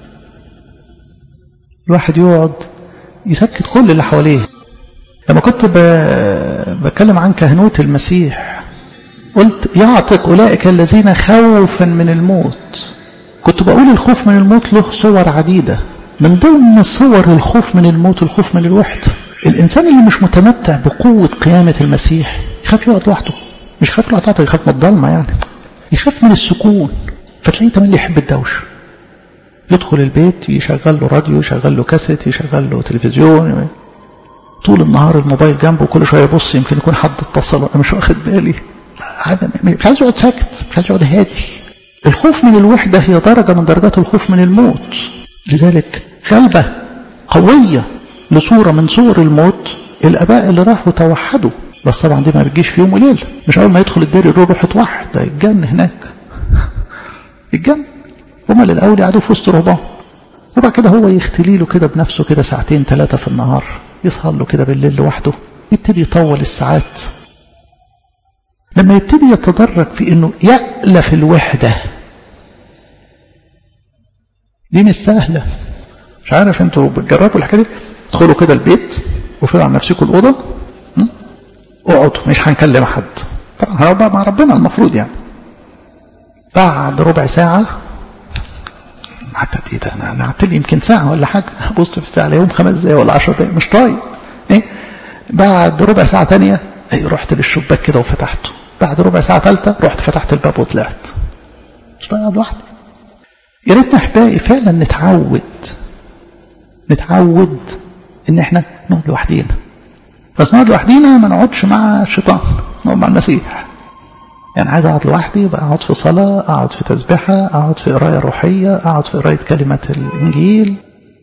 A: الواحد يقعد يسكت كل اللي حواليه لما كنت بتكلم عن كهنوت المسيح قلت يعتق أولئك الذين خوفا من الموت كنت بقول الخوف من الموت له صور عديدة من ضمن صور الخوف من الموت الخوف من الوحدة الإنسان اللي مش متمتع بقوة قيامة المسيح يخاف يقعد لوحده مش يخاف لوحده يخاف من الضلمة يعني يخاف من السكون فتلاقيه تملي يحب الدوشة يدخل البيت يشغل له راديو يشغل له كاسيت يشغل له تلفزيون طول النهار الموبايل جنبه كل شويه يبص يمكن يكون حد اتصل وانا مش واخد بالي مش عايز يقعد ساكت مش عايز يقعد هادي الخوف من الوحده هي درجه من درجات الخوف من الموت لذلك غلبه قويه لصوره من صور الموت الاباء اللي راحوا توحدوا بس طبعا دي ما بتجيش في يوم وليله مش اول ما يدخل الدير يقول روح اتوحد ده يتجن هناك يتجن هما الأول قعدوا في وسط رهبان وبعد كده هو يختلي له كده بنفسه كده ساعتين ثلاثة في النهار يسهر له كده بالليل لوحده يبتدي يطول الساعات لما يبتدي يتدرج في انه يألف الوحدة دي مش سهلة مش عارف انتوا بتجربوا الحكاية دي ادخلوا كده البيت وفروا عن نفسكم الأوضة اقعدوا مش هنكلم حد طبعا هنبقى مع ربنا المفروض يعني بعد ربع ساعة قعدت ايه ده انا قعدت لي يمكن ساعه ولا حاجه ابص في الساعه يوم خمس دقايق ولا 10 دقايق مش طايق ايه بعد ربع ساعه ثانيه ايه رحت للشباك كده وفتحته بعد ربع ساعه ثالثه رحت فتحت الباب وطلعت مش بقعد لوحدي يا ريتنا احبائي فعلا نتعود نتعود ان احنا نقعد لوحدينا بس نقعد لوحدينا ما نقعدش مع الشيطان نقعد مع المسيح يعني عايز اقعد لوحدي يبقى اقعد في صلاة اقعد في تسبيحة اقعد في قراية روحية اقعد في قراية كلمة الانجيل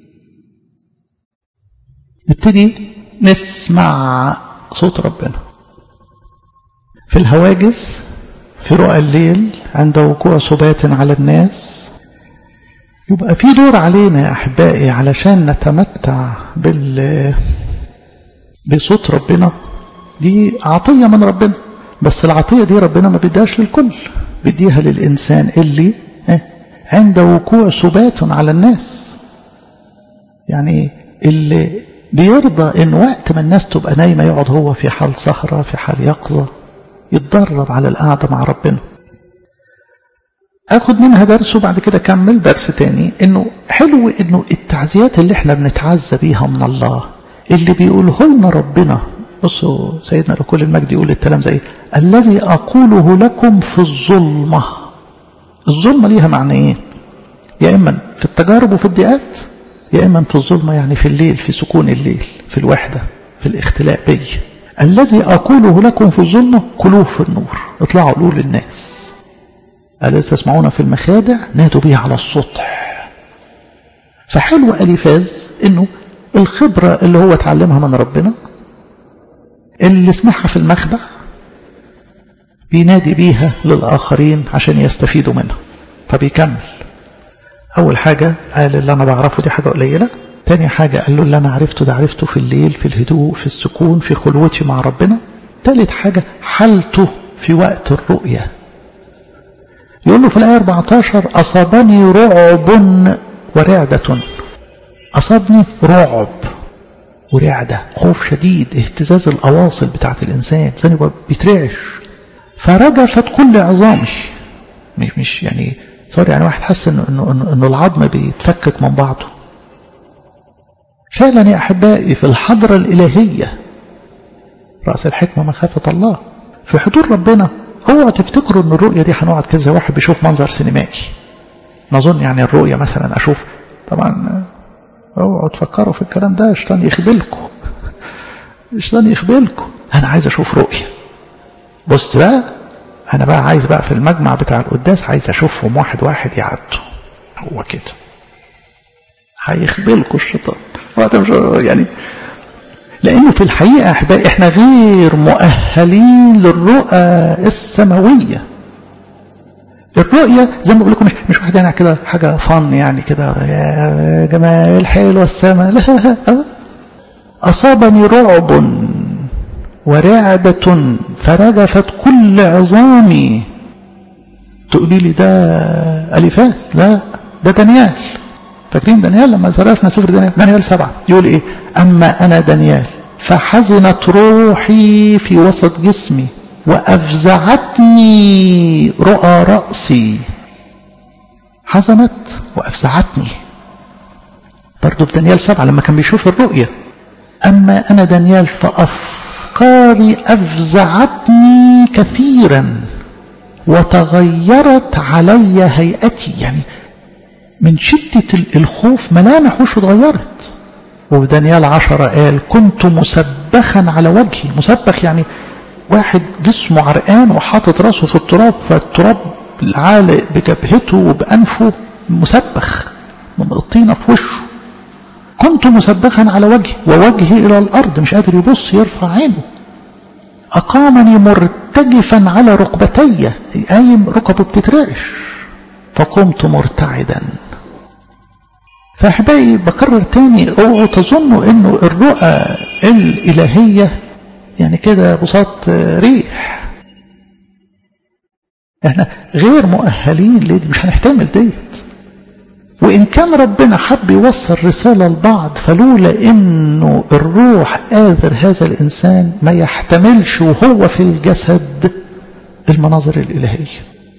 A: نبتدي نسمع صوت ربنا في الهواجس في رؤى الليل عند وقوع سبات على الناس يبقى في دور علينا يا احبائي علشان نتمتع بال بصوت ربنا دي عطية من ربنا بس العطية دي ربنا ما بيديهاش للكل بيديها للإنسان اللي عند وقوع سبات على الناس يعني اللي بيرضى ان وقت ما الناس تبقى نايمة يقعد هو في حال سهرة في حال يقظة يتدرب على القعدة مع ربنا اخد منها درس وبعد كده اكمل درس تاني انه حلو انه التعزيات اللي احنا بنتعزى بيها من الله اللي بيقوله لنا ربنا بصوا سيدنا لكل المجد يقول الكلام زي الذي أقوله لكم في الظلمة الظلمة ليها معنى إيه يا إما في التجارب وفي الضيقات يا إما في الظلمة يعني في الليل في سكون الليل في الوحدة في الاختلاء بي الذي أقوله لكم في الظلمة كلوه في النور اطلعوا قولوا للناس الذي تسمعون في المخادع نادوا به على السطح فحلو أليفاز انه الخبرة اللي هو اتعلمها من ربنا اللي سمعها في المخدع بينادي بيها للآخرين عشان يستفيدوا منها طب يكمل أول حاجة قال اللي أنا بعرفه دي حاجة قليلة تاني حاجة قال له اللي أنا عرفته ده عرفته في الليل في الهدوء في السكون في خلوتي مع ربنا تالت حاجة حالته في وقت الرؤية يقول له في الآية 14 أصابني رعب ورعدة أصابني رعب ورعدة خوف شديد اهتزاز الأواصل بتاعت الإنسان ثاني بيترعش فرجفت كل عظامي مش مش يعني صار يعني واحد حس انه انه انه العظم بيتفكك من بعضه فعلا يا احبائي في الحضره الالهيه راس الحكمه مخافه الله في حضور ربنا اوعوا تفتكروا ان الرؤيه دي هنقعد كذا واحد بيشوف منظر سينمائي نظن يعني الرؤيه مثلا اشوف طبعا اوعوا تفكروا في الكلام ده الشيطان يخبلكم الشيطان يخبلكم انا عايز اشوف رؤيه بص بقى انا بقى عايز بقى في المجمع بتاع القداس عايز اشوفهم واحد واحد يعدوا هو كده هيخبلكوا الشيطان وقت مش يعني لانه في الحقيقه احبائي احنا غير مؤهلين للرؤى السماويه الرؤية زي ما بقول لكم مش, مش واحد يعني كده حاجة فن يعني كده يا جماعة الحلوة السماء لا أصابني رعب ورعدة فرجفت كل عظامي تقولي لي ده ألفات لا ده دانيال فاكرين دانيال لما زرفنا سفر دانيال دانيال سبعة يقول ايه أما أنا دانيال فحزنت روحي في وسط جسمي وأفزعتني رؤى رأسي حزنت وأفزعتني برضو في دانيال سبعة لما كان بيشوف الرؤية أما أنا دانيال فأفكاري أفزعتني كثيرا وتغيرت علي هيئتي يعني من شدة الخوف ملامح وشه اتغيرت وفي دانيال عشرة قال كنت مسبخا على وجهي مسبخ يعني واحد جسمه عرقان وحاطط راسه في التراب فالتراب عالق بجبهته وبأنفه مسبخ الطينة في وشه كنت مسبخا على وجهي ووجهي إلى الأرض مش قادر يبص يرفع عينه أقامني مرتجفا على ركبتي قايم ركبه بتترعش فقمت مرتعدا فأحبائي بكرر تاني اوعوا تظنوا انه الرؤى الإلهية يعني كده بساط ريح احنا غير مؤهلين ليه مش هنحتمل ديت وإن كان ربنا حب يوصل رسالة لبعض فلولا إنه الروح آذر هذا الإنسان ما يحتملش وهو في الجسد المناظر الإلهية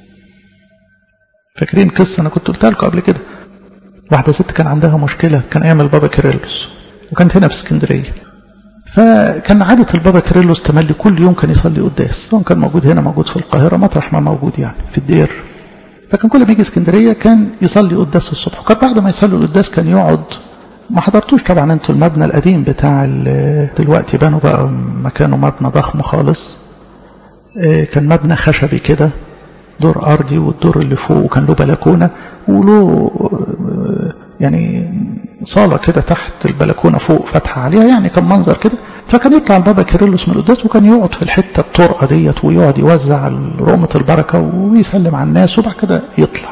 A: فاكرين قصة أنا كنت قلتها لكم قبل كده واحدة ست كان عندها مشكلة كان أيام البابا كيرلس وكانت هنا في اسكندرية فكان عادة البابا كيرلس تملي كل يوم كان يصلي قداس سواء كان موجود هنا موجود في القاهرة مطرح ما موجود يعني في الدير فكان كل ما يجي اسكندريه كان يصلي قداس الصبح وكان بعد ما يصلي القداس كان يقعد ما حضرتوش طبعا انتوا المبنى القديم بتاع دلوقتي بنوا بقى مكانه مبنى ضخم خالص كان مبنى خشبي كده دور ارضي والدور اللي فوق وكان له بلكونه وله يعني صاله كده تحت البلكونه فوق فاتحه عليها يعني كان منظر كده فكان يطلع البابا كيرلس من القداس وكان يقعد في الحته الطرقه ديت ويقعد يوزع رؤمه البركه ويسلم على الناس وبعد كده يطلع.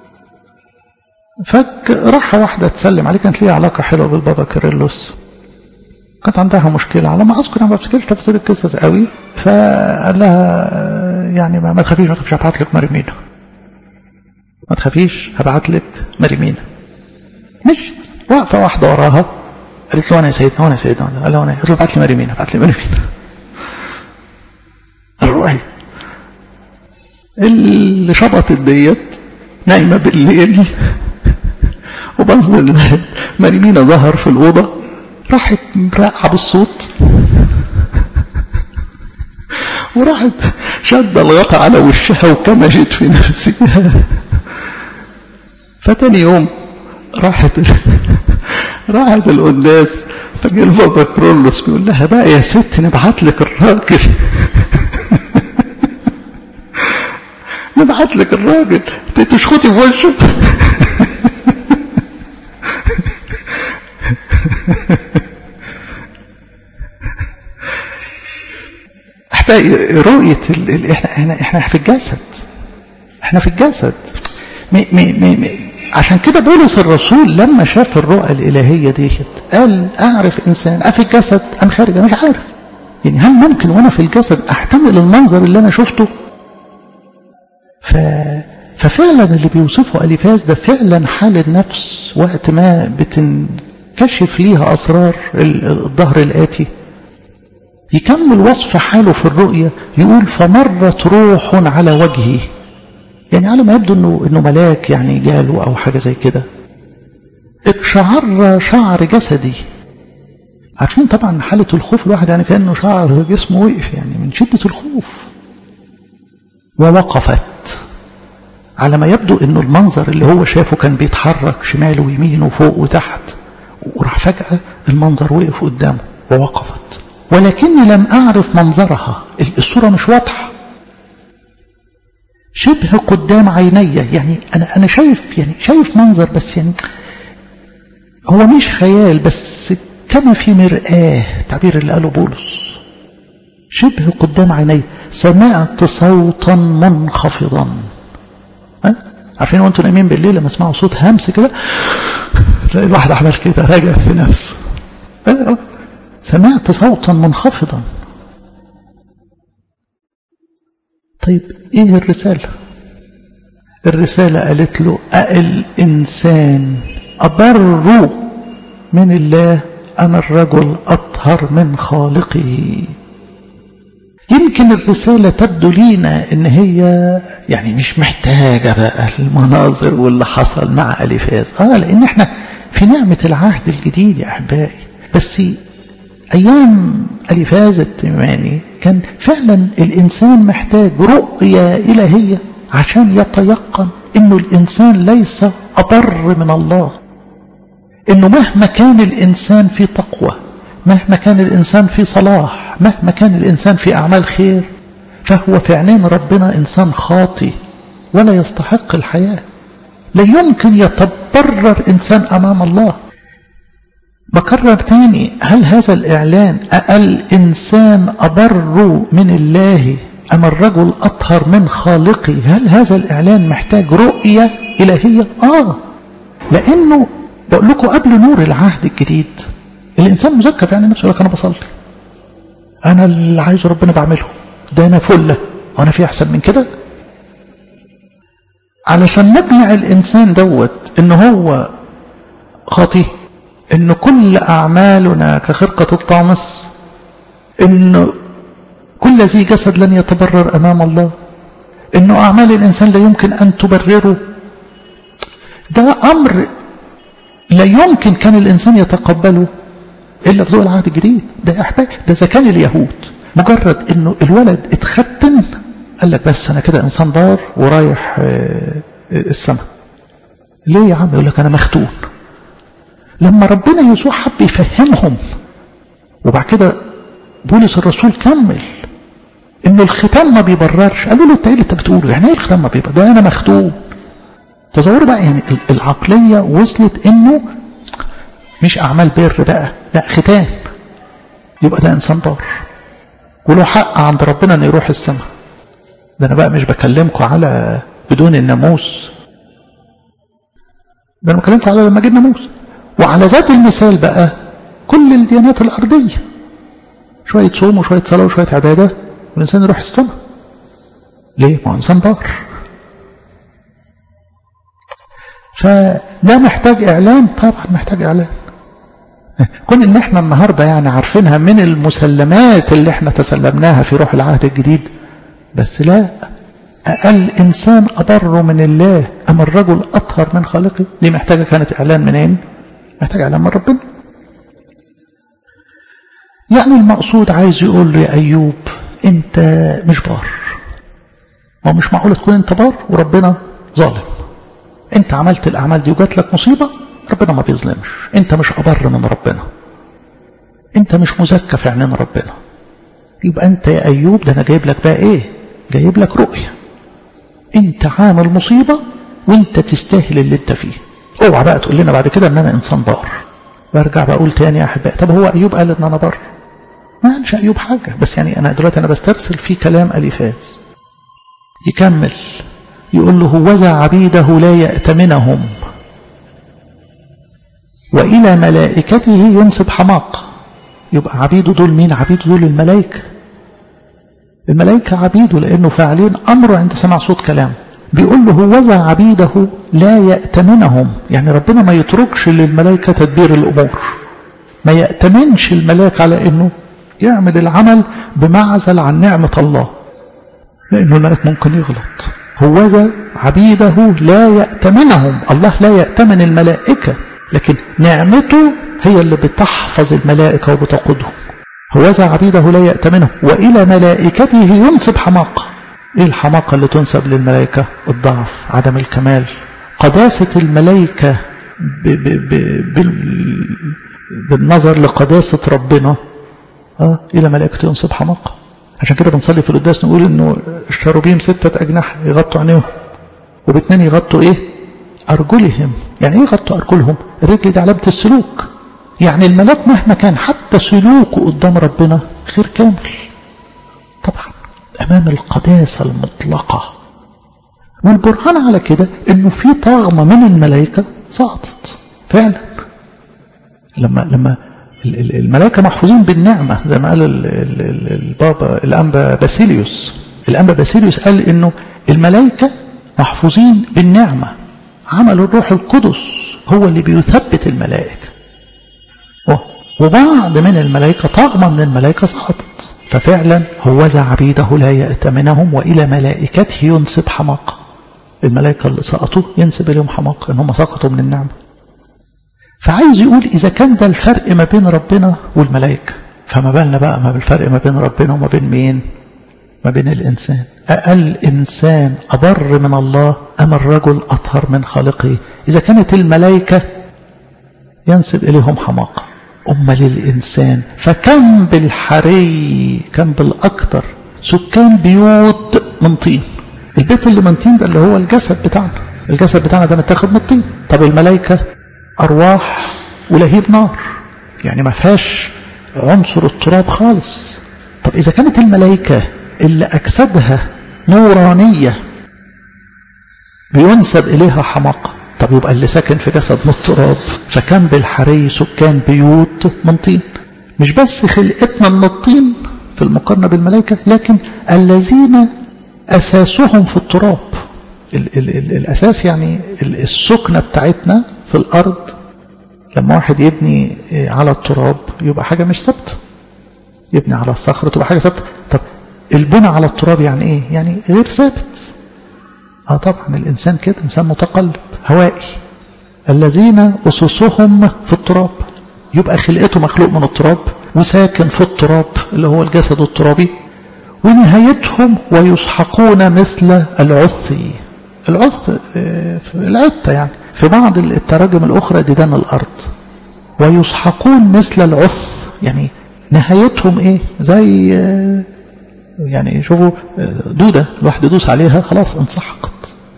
A: فراح واحده تسلم عليه كانت ليها علاقه حلوه بالبابا كيرلس. كانت عندها مشكله على ما اذكر انا ما بفتكرش تفاصيل القصص قوي فقال لها يعني ما, ما تخافيش ما تخافيش هبعت لك مريمينا. ما تخافيش هبعت لك مريمينا. مشيت واقفه واحده وراها قالت له انا يا سيدنا وانا يا سيدنا قال له انا قالت له ابعت لي مريمين ابعت لي مريمين الروحي اللي شبطت ديت نايمه بالليل وبنزل مريمينا ظهر في الاوضه راحت مرقعه بالصوت وراحت شد الغطا على وشها وكمشت في نفسها فتاني يوم راحت راحت القداس فجه البابا كرولوس بيقول لها بقى يا ست نبعت لك الراجل نبعت لك الراجل تشخطي في وشه احبائي رؤية ال... ال... احنا احنا في الجسد احنا في الجسد مي مي مي مي. عشان كده بولس الرسول لما شاف الرؤى الإلهية ديت قال أعرف إنسان أفي الجسد أم خارج مش عارف يعني هل ممكن وأنا في الجسد أحتمل المنظر اللي أنا شفته ف... ففعلا اللي بيوصفه أليفاز ده فعلا حال النفس وقت ما بتنكشف ليها أسرار الظهر الآتي يكمل وصف حاله في الرؤية يقول فمرت روح على وجهه يعني على ما يبدو انه انه ملاك يعني جاله او حاجه زي كده اقشعر شعر جسدي عارفين طبعا حالة الخوف الواحد يعني كأنه شعر جسمه وقف يعني من شدة الخوف ووقفت على ما يبدو انه المنظر اللي هو شافه كان بيتحرك شمال ويمين وفوق وتحت وراح فجأة المنظر وقف قدامه ووقفت ولكني لم أعرف منظرها الصورة مش واضحة شبه قدام عيني يعني أنا أنا شايف يعني شايف منظر بس يعني هو مش خيال بس كما في مرآة تعبير اللي قاله بولس شبه قدام عيني سمعت صوتا منخفضا ها عارفين وانتوا نايمين بالليل لما اسمعوا صوت همس كده تلاقي الواحد عمل كده راجع في نفسه سمعت صوتا منخفضا طيب ايه الرسالة الرسالة قالت له الإنسان أبر من الله أنا الرجل أطهر من خالقه يمكن الرسالة تبدو لينا إن هي يعني مش محتاجة بقى المناظر واللي حصل مع أليفاز آه لأن احنا في نعمة العهد الجديد يا أحبائي بس أيام أليفاز التيماني كان فعلا الإنسان محتاج رؤية إلهية عشان يتيقن إنه الإنسان ليس أبر من الله إنه مهما كان الإنسان في تقوى مهما كان الإنسان في صلاح مهما كان الإنسان في أعمال خير فهو في عينين ربنا إنسان خاطي ولا يستحق الحياة لا يمكن يتبرر إنسان أمام الله بكرر تاني هل هذا الإعلان الإنسان أبر من الله أم الرجل أطهر من خالقه هل هذا الإعلان محتاج رؤية إلهية آه لأنه بقول لكم قبل نور العهد الجديد الإنسان مزكى يعني نفسه لك أنا بصلي أنا اللي عايزه ربنا بعمله ده أنا فلة وأنا في أحسن من كده علشان نقنع الإنسان دوت إن هو خاطي إن كل أعمالنا كخرقة الطامس إن كل ذي جسد لن يتبرر أمام الله إن أعمال الإنسان لا يمكن أن تبرره ده أمر لا يمكن كان الإنسان يتقبله إلا في ضوء العهد الجديد ده أحباب ده إذا كان اليهود مجرد إنه الولد اتختن قال لك بس أنا كده إنسان بار ورايح السماء ليه يا عم يقول لك أنا مختون لما ربنا يسوع حب يفهمهم وبعد كده بولس الرسول كمل انه الختام ما بيبررش قالوا له انت ايه اللي انت بتقوله يعني ايه الختام ما بيبرر ده انا مختوم تصوروا بقى يعني العقلية وصلت انه مش اعمال بر بقى لا ختان يبقى ده انسان بار وله حق عند ربنا انه يروح السماء ده انا بقى مش بكلمكم على بدون الناموس ده انا بكلمكم على لما جه الناموس وعلى ذات المثال بقى كل الديانات الأرضية شوية صوم وشوية صلاة وشوية عبادة والإنسان يروح السماء ليه؟ ما هو إنسان بار فده محتاج إعلان طبعا محتاج إعلان كون إن إحنا النهاردة يعني عارفينها من المسلمات اللي إحنا تسلمناها في روح العهد الجديد بس لا أقل إنسان أبر من الله أم الرجل أطهر من خالقه دي محتاجة كانت إعلان منين محتاج إعلان من ربنا يعني المقصود عايز يقول لي أيوب أنت مش بار ما مش معقول تكون أنت بار وربنا ظالم أنت عملت الأعمال دي وجات لك مصيبة ربنا ما بيظلمش انت مش أبر من ربنا انت مش مزكى في عينين ربنا يبقى انت يا أيوب ده أنا جايب لك بقى ايه جايب لك رؤية انت عامل مصيبة وانت تستاهل اللي انت فيه اوعى بقى تقول لنا بعد كده ان انا انسان بار برجع بقول تاني يا احبائي طب هو ايوب قال ان انا بر ما قالش ايوب حاجه بس يعني انا دلوقتي انا بسترسل في كلام اليفاز يكمل يقول له هوذا عبيده لا يأتمنهم وإلى ملائكته ينسب حماقة يبقى عبيده دول مين عبيده دول الملائكة الملائكة عبيده لأنه فاعلين أمره عند سمع صوت كلامه بيقول له هوذا عبيده لا يأتمنهم يعني ربنا ما يتركش للملائكة تدبير الأمور ما يأتمنش الملاك على أنه يعمل العمل بمعزل عن نعمة الله لأنه الملك ممكن يغلط هوذا عبيده لا يأتمنهم الله لا يأتمن الملائكة لكن نعمته هي اللي بتحفظ الملائكة وبتقودهم هوذا عبيده لا يأتمنهم وإلى ملائكته ينسب حماقة ايه الحماقة اللي تنسب للملائكة الضعف عدم الكمال قداسة الملائكة ب ب ب بالنظر لقداسة ربنا آه إلى ملائكة ينصب حماقة عشان كده بنصلي في القداس نقول انه الشاروبيم ستة أجنحة يغطوا عينيهم وباتنين يغطوا ايه أرجلهم يعني ايه يغطوا أرجلهم الرجل دي علامة السلوك يعني الملاك مهما كان حتى سلوكه قدام ربنا غير كامل طبعا أمام القداسة المطلقة والبرهان على كده انه في طغمة من الملائكة سقطت فعلا لما لما الملائكة محفوظين بالنعمة زي ما قال البابا الأنبا باسيليوس الأنبا باسيليوس قال انه الملائكة محفوظين بالنعمة عمل الروح القدس هو اللي بيثبت الملائكة وبعض من الملائكة طغمة من الملائكة سقطت ففعلا هوذا عبيده لا يأتمنهم وإلى ملائكته ينسب حماقة الملائكة اللي سقطوا ينسب إليهم حماقة إن هم سقطوا من النعمة فعايز يقول إذا كان ده الفرق ما بين ربنا والملائكة فما بالنا بقى ما بالفرق ما بين ربنا وما بين مين ما بين الإنسان أقل إنسان أبر من الله أم الرجل أطهر من خالقه إذا كانت الملائكة ينسب إليهم حماقة أمال الإنسان فكم بالحري كم بالأكثر سكان بيوت من طين البيت اللي من طين ده اللي هو الجسد بتاعنا الجسد بتاعنا ده متاخد من الطين طب الملائكة أرواح ولهيب نار يعني ما فيهاش عنصر التراب خالص طب إذا كانت الملائكة اللي أجسادها نورانية بينسب إليها حماقة طب يبقى اللي ساكن في جسد من التراب فكان بالحري سكان بيوت من طين مش بس خلقتنا من الطين في المقارنة بالملائكة لكن الذين أساسهم في التراب ال ال ال الأساس يعني السكنة بتاعتنا في الأرض لما واحد يبني على التراب يبقى حاجة مش ثابته يبني على الصخر تبقى حاجة ثابته طب البنى على التراب يعني ايه يعني غير ثابت اه طبعا الانسان كده انسان متقلب هوائي الذين اسسهم في التراب يبقى خلقته مخلوق من التراب وساكن في التراب اللي هو الجسد الترابي ونهايتهم ويسحقون مثل العثي العث العتة يعني في بعض التراجم الأخرى ديدان الأرض ويسحقون مثل العث يعني نهايتهم ايه زي يعني شوفوا دودة الواحد يدوس عليها خلاص انسحقت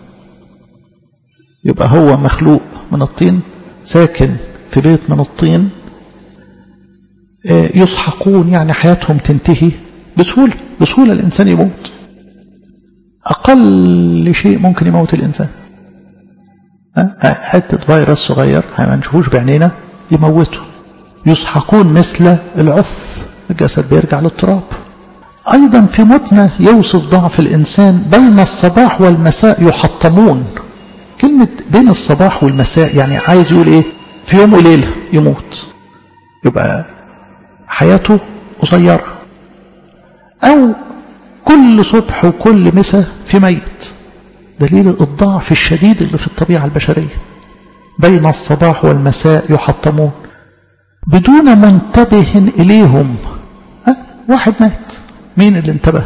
A: يبقى هو مخلوق من الطين ساكن في بيت من الطين يسحقون يعني حياتهم تنتهي بسهولة بسهولة الإنسان يموت أقل شيء ممكن يموت الإنسان حتة فيروس صغير ما نشوفوش بعينينا يموته يسحقون مثل العث الجسد بيرجع للتراب أيضا في متنة يوصف ضعف الإنسان بين الصباح والمساء يحطمون كلمة بين الصباح والمساء يعني عايز يقول إيه في يوم وليلة يموت يبقى حياته قصيرة أو كل صبح وكل مساء في ميت دليل الضعف الشديد اللي في الطبيعة البشرية بين الصباح والمساء يحطمون بدون منتبه إليهم أه؟ واحد مات مين اللي انتبه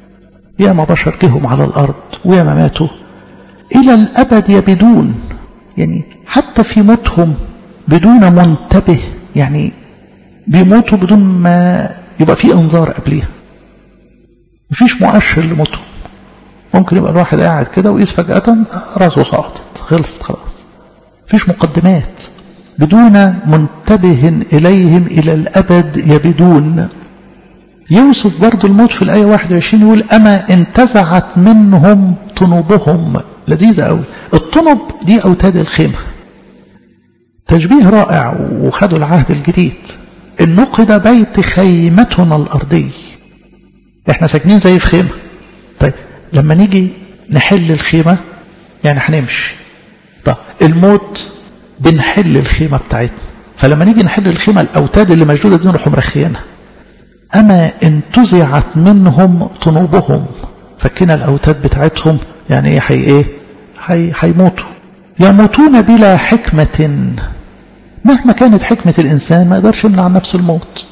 A: ياما بشر جهم على الأرض وياما ماتوا إلى الأبد يبدون يعني حتى في موتهم بدون منتبه يعني بيموتوا بدون ما يبقى في انذار قبليها مفيش مؤشر لموتهم ممكن يبقى الواحد قاعد كده ويقيس فجأة راسه سقطت خلصت خلاص مفيش مقدمات بدون منتبه إليهم إلى الأبد يبدون يوصف برضو الموت في الآية 21 يقول أما انتزعت منهم طنوبهم لذيذة قوي الطنب دي أوتاد الخيمة تشبيه رائع وخدوا العهد الجديد النقد بيت خيمتنا الأرضي احنا ساكنين زي في خيمة طيب لما نيجي نحل الخيمة يعني هنمشي طب الموت بنحل الخيمة بتاعتنا فلما نيجي نحل الخيمة الأوتاد اللي مشدودة دي نروح مرخينها أما انتزعت منهم طنوبهم فكنا الأوتاد بتاعتهم يعني ايه حي ايه حي هيموتوا يموتون بلا حكمة مهما كانت حكمة الإنسان ما يقدرش يمنع عن نفسه الموت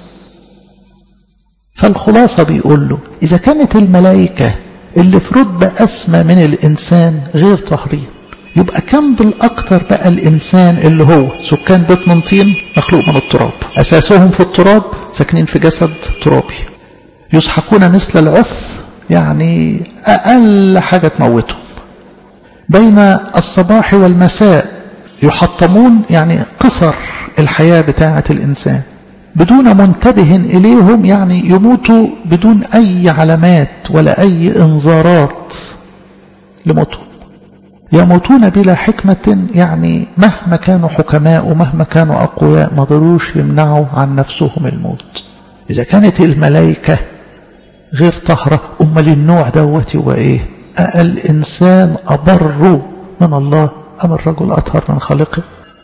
A: فالخلاصة بيقول له إذا كانت الملائكة اللي في رتبة أسمى من الإنسان غير طاهرين يبقى كم بالأكثر بقى الإنسان اللي هو سكان بيت من طين مخلوق من التراب أساسهم في التراب ساكنين في جسد ترابي يسحقون مثل العث يعني أقل حاجة تموتهم بين الصباح والمساء يحطمون يعني قصر الحياة بتاعة الإنسان بدون منتبه إليهم يعني يموتوا بدون أي علامات ولا أي إنذارات لموتهم يموتون بلا حكمة يعني مهما كانوا حكماء ومهما كانوا أقوياء ما قدروش يمنعوا عن نفسهم الموت إذا كانت الملائكة غير طهرة أمال النوع دوت هو إيه الإنسان أبر من الله أم الرجل أطهر من خالقه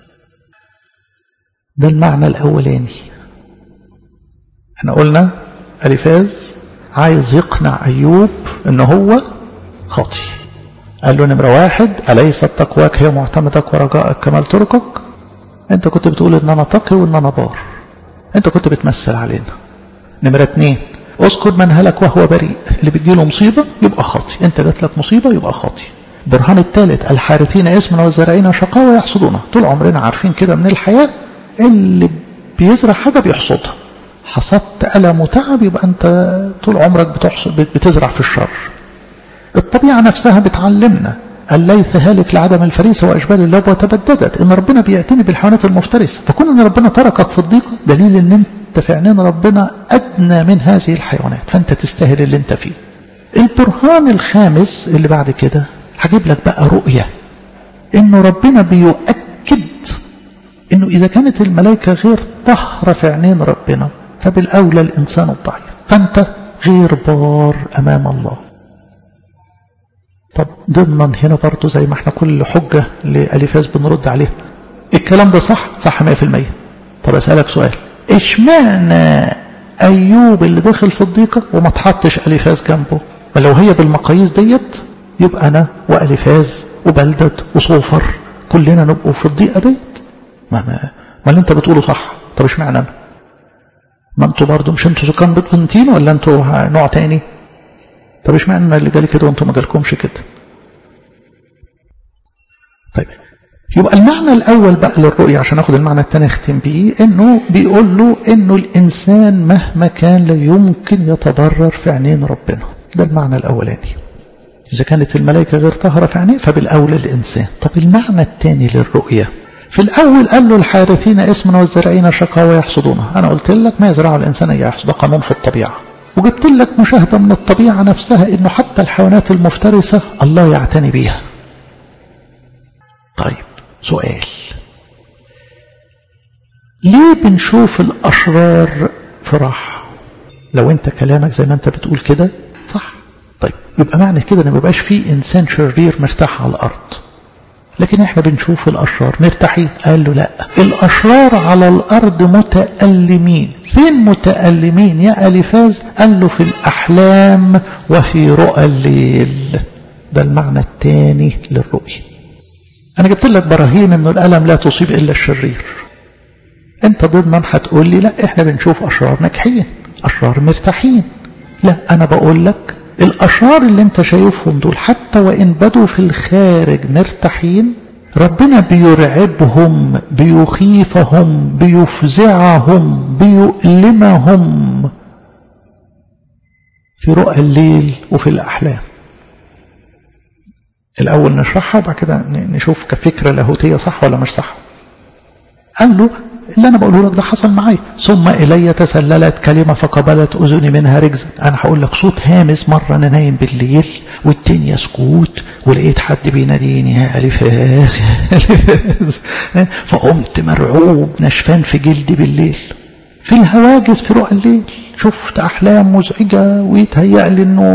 A: ده المعنى الأولاني احنا قلنا أليفاز عايز يقنع أيوب ان هو خاطي قال له نمرة واحد أليست تقواك هي معتمدك ورجائك كمال تركك انت كنت بتقول ان انا تقي وان انا بار انت كنت بتمثل علينا نمرة اتنين اذكر من هلك وهو بريء اللي بتجيله مصيبة يبقى خاطي انت جات لك مصيبة يبقى خاطي برهان الثالث الحارثين اسما والزارعين شقاوة يحصدونه طول عمرنا عارفين كده من الحياة اللي بيزرع حاجة بيحصدها حصدت ألم وتعب يبقى أنت طول عمرك بتحصد بتزرع في الشر الطبيعة نفسها بتعلمنا الليث هالك لعدم الفريسة وأشبال اللب وتبددت إن ربنا بيعتني بالحيوانات المفترسة فكون إن ربنا تركك في الضيقة دليل إن أنت في عينين ربنا أدنى من هذه الحيوانات فأنت تستاهل اللي أنت فيه البرهان الخامس اللي بعد كده هجيب لك بقى رؤية إنه ربنا بيؤكد إنه إذا كانت الملائكة غير طهرة في عينين ربنا فبالأولى الإنسان الضعيف فأنت غير بار أمام الله طب ضمنا هنا برضو زي ما احنا كل حجة لأليفاز بنرد عليها الكلام ده صح صح 100% طب أسألك سؤال اشمعنى أيوب اللي دخل في الضيقة وما تحطش أليفاز جنبه ولو هي بالمقاييس ديت يبقى أنا وأليفاز وبلدد وصوفر كلنا نبقوا في الضيقة ديت ما, ما, ما اللي انت بتقوله صح طب اشمعنى انا ما انتوا برضه مش انتوا سكان بيت فنتين ولا انتوا نوع تاني طب اشمعنى اللي جالي كده وانتوا ما جالكمش كده طيب يبقى المعنى الاول بقى للرؤية عشان اخد المعنى الثاني اختم بيه انه بيقول له انه الانسان مهما كان لا يمكن يتضرر في عينين ربنا ده المعنى الاولاني اذا كانت الملائكة غير طاهرة في عينيه فبالاولى الانسان طب المعنى الثاني للرؤية في الأول قال له الحارثين اسما والزارعين شقاوة يحصدونها أنا قلت لك ما يزرعه الإنسان يحصد قانون في الطبيعة وجبت لك مشاهدة من الطبيعة نفسها إنه حتى الحيوانات المفترسة الله يعتني بيها طيب سؤال ليه بنشوف الأشرار في راحة لو أنت كلامك زي ما أنت بتقول كده صح طيب يبقى معنى كده إن ما يبقاش في إنسان شرير مرتاح على الأرض لكن احنا بنشوف الأشرار مرتاحين قال له لا الأشرار على الأرض متألمين فين متألمين يا ألفاز قال له في الأحلام وفي رؤى الليل ده المعنى الثاني للرؤية أنا جبت لك براهين أنه الألم لا تصيب إلا الشرير أنت ضمن هتقول لي لا إحنا بنشوف أشرار ناجحين أشرار مرتاحين لا أنا بقول لك الأشرار اللي انت شايفهم دول حتى وإن بدوا في الخارج مرتاحين
B: ربنا بيرعبهم بيخيفهم بيفزعهم بيؤلمهم في رؤى الليل وفي الأحلام الأول نشرحها وبعد كده نشوف كفكرة لاهوتية صح ولا مش صح قال له اللي أنا بقوله لك ده حصل معي ثم إلي تسللت كلمة فقبلت أذني منها رجزا أنا هقول لك صوت هامس مرة أنا نايم بالليل والدنيا سكوت ولقيت حد بيناديني يا ألفاس يا ألفاس فقمت مرعوب نشفان في جلدي بالليل في الهواجس في رؤى الليل شفت أحلام مزعجة ويتهيأ لي إنه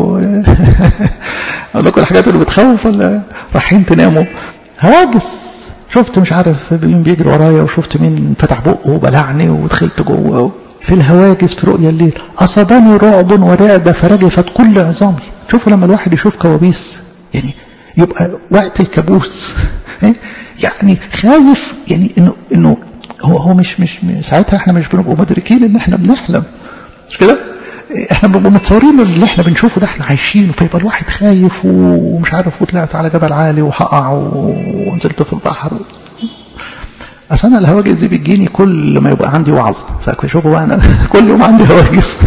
B: أقول لكم الحاجات اللي بتخوف ولا رايحين تناموا هواجس شفت مش عارف مين بيجري ورايا وشفت مين فتح بقه وبلعني ودخلت جوه في الهواجس في رؤيا الليل أصابني رعب ورعدة فرجفت كل عظامي شوفوا لما الواحد يشوف كوابيس يعني يبقى وقت الكابوس يعني خايف يعني انه انه هو هو مش مش ساعتها احنا مش بنبقى مدركين ان احنا بنحلم مش كده؟ احنا بنبقى متصورين اللي احنا بنشوفه ده احنا عايشينه فيبقى الواحد خايف ومش عارف وطلعت على جبل عالي وهقع ونزلت في البحر اصل انا الهواجس دي بتجيني كل ما يبقى عندي وعظ فشوفوا بقى انا كل يوم عندي هواجس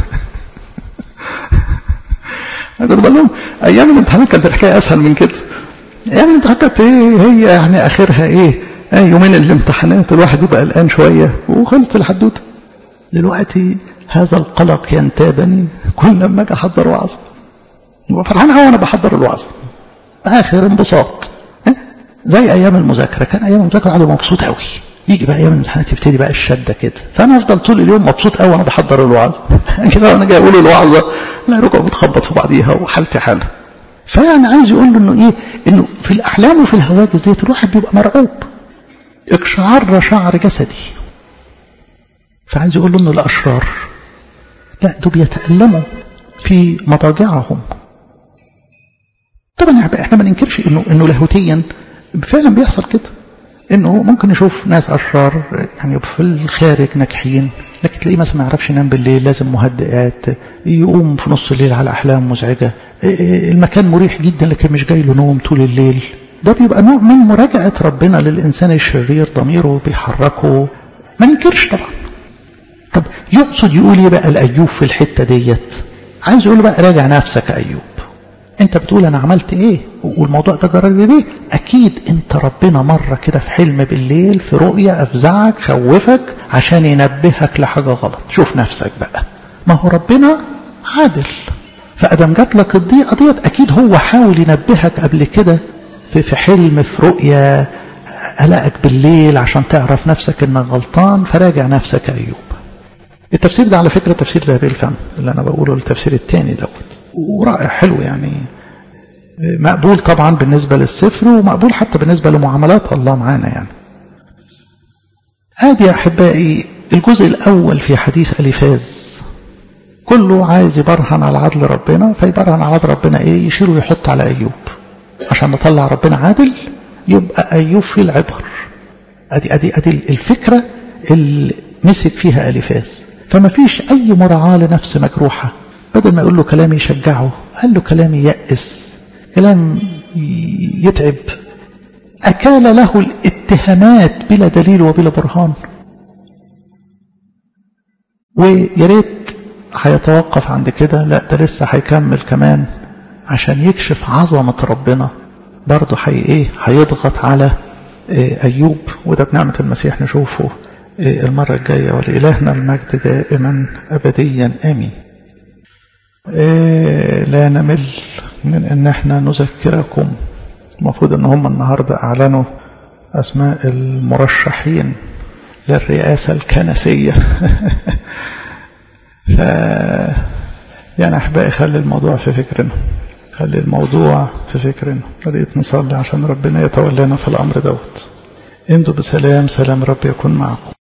B: انا كنت بقول لهم ايام الامتحانات كانت الحكايه اسهل من كده ايام الامتحانات كانت ايه هي يعني اخرها ايه آه يومين الامتحانات الواحد يبقى قلقان شويه وخلصت الحدوته دلوقتي هذا القلق ينتابني كل لما اجي احضر وعظ وفرحان قوي وانا بحضر الوعظ اخر انبساط زي ايام المذاكره كان ايام المذاكره الواحد مبسوط قوي يجي بقى ايام الامتحانات يبتدي بقى الشده كده فانا افضل طول اليوم مبسوط قوي وانا بحضر الوعظ كده وانا جاي اقول الوعظه لا ركبه بتخبط في بعضيها وحالتي حاله فيعني عايز يقول له انه ايه انه في الاحلام وفي الهواجس ديت الواحد بيبقى مرعوب اقشعر شعر جسدي فعايز يقول له انه الاشرار لا دول بيتألموا في مضاجعهم طبعا احنا ما ننكرش انه انه لاهوتيا فعلا بيحصل كده انه ممكن نشوف ناس اشرار يعني في الخارج ناجحين لكن تلاقيه مثلا ما يعرفش ينام بالليل لازم مهدئات يقوم في نص الليل على احلام مزعجه المكان مريح جدا لكن مش جاي له نوم طول الليل ده بيبقى نوع من مراجعه ربنا للانسان الشرير ضميره بيحركه ما ننكرش طبعا طب يقصد يقول ايه بقى الايوب في الحته ديت عايز يقول بقى راجع نفسك ايوب انت بتقول انا عملت ايه والموضوع ده جرى لي ليه اكيد انت ربنا مره كده في حلم بالليل في رؤيه افزعك خوفك عشان ينبهك لحاجه غلط شوف نفسك بقى ما هو ربنا عادل فادم جات لك الضيقه ديت اكيد هو حاول ينبهك قبل كده في في حلم في رؤيه قلقك بالليل عشان تعرف نفسك انك غلطان فراجع نفسك ايوب التفسير ده على فكره تفسير ذهبي الفم اللي انا بقوله التفسير الثاني دوت ورائع حلو يعني مقبول طبعا بالنسبة للسفر ومقبول حتى بالنسبة لمعاملات الله معانا يعني ادي يا احبائي الجزء الاول في حديث اليفاز كله عايز يبرهن على عدل ربنا فيبرهن على عدل ربنا ايه يشير ويحط على ايوب عشان نطلع ربنا عادل يبقى ايوب في العبر ادي ادي ادي الفكره اللي مسك فيها اليفاز فما فيش اي مراعاه لنفس مجروحه بدل ما يقول له كلام يشجعه قال له كلام يأس كلام يتعب أكال له الاتهامات بلا دليل وبلا برهان ويا ريت هيتوقف عند كده لا ده لسه هيكمل كمان عشان يكشف عظمة ربنا برضه حي ايه هيضغط على إيه أيوب وده بنعمة المسيح نشوفه إيه المرة الجاية ولإلهنا المجد دائما أبديا آمين إيه لا نمل من ان احنا نذكركم المفروض ان هم النهاردة اعلنوا اسماء المرشحين للرئاسة الكنسية ف يعني احبائي خلي الموضوع في فكرنا خلي الموضوع في فكرنا بدأت نصلي عشان ربنا يتولانا في الامر دوت امضوا بسلام سلام رب يكون معكم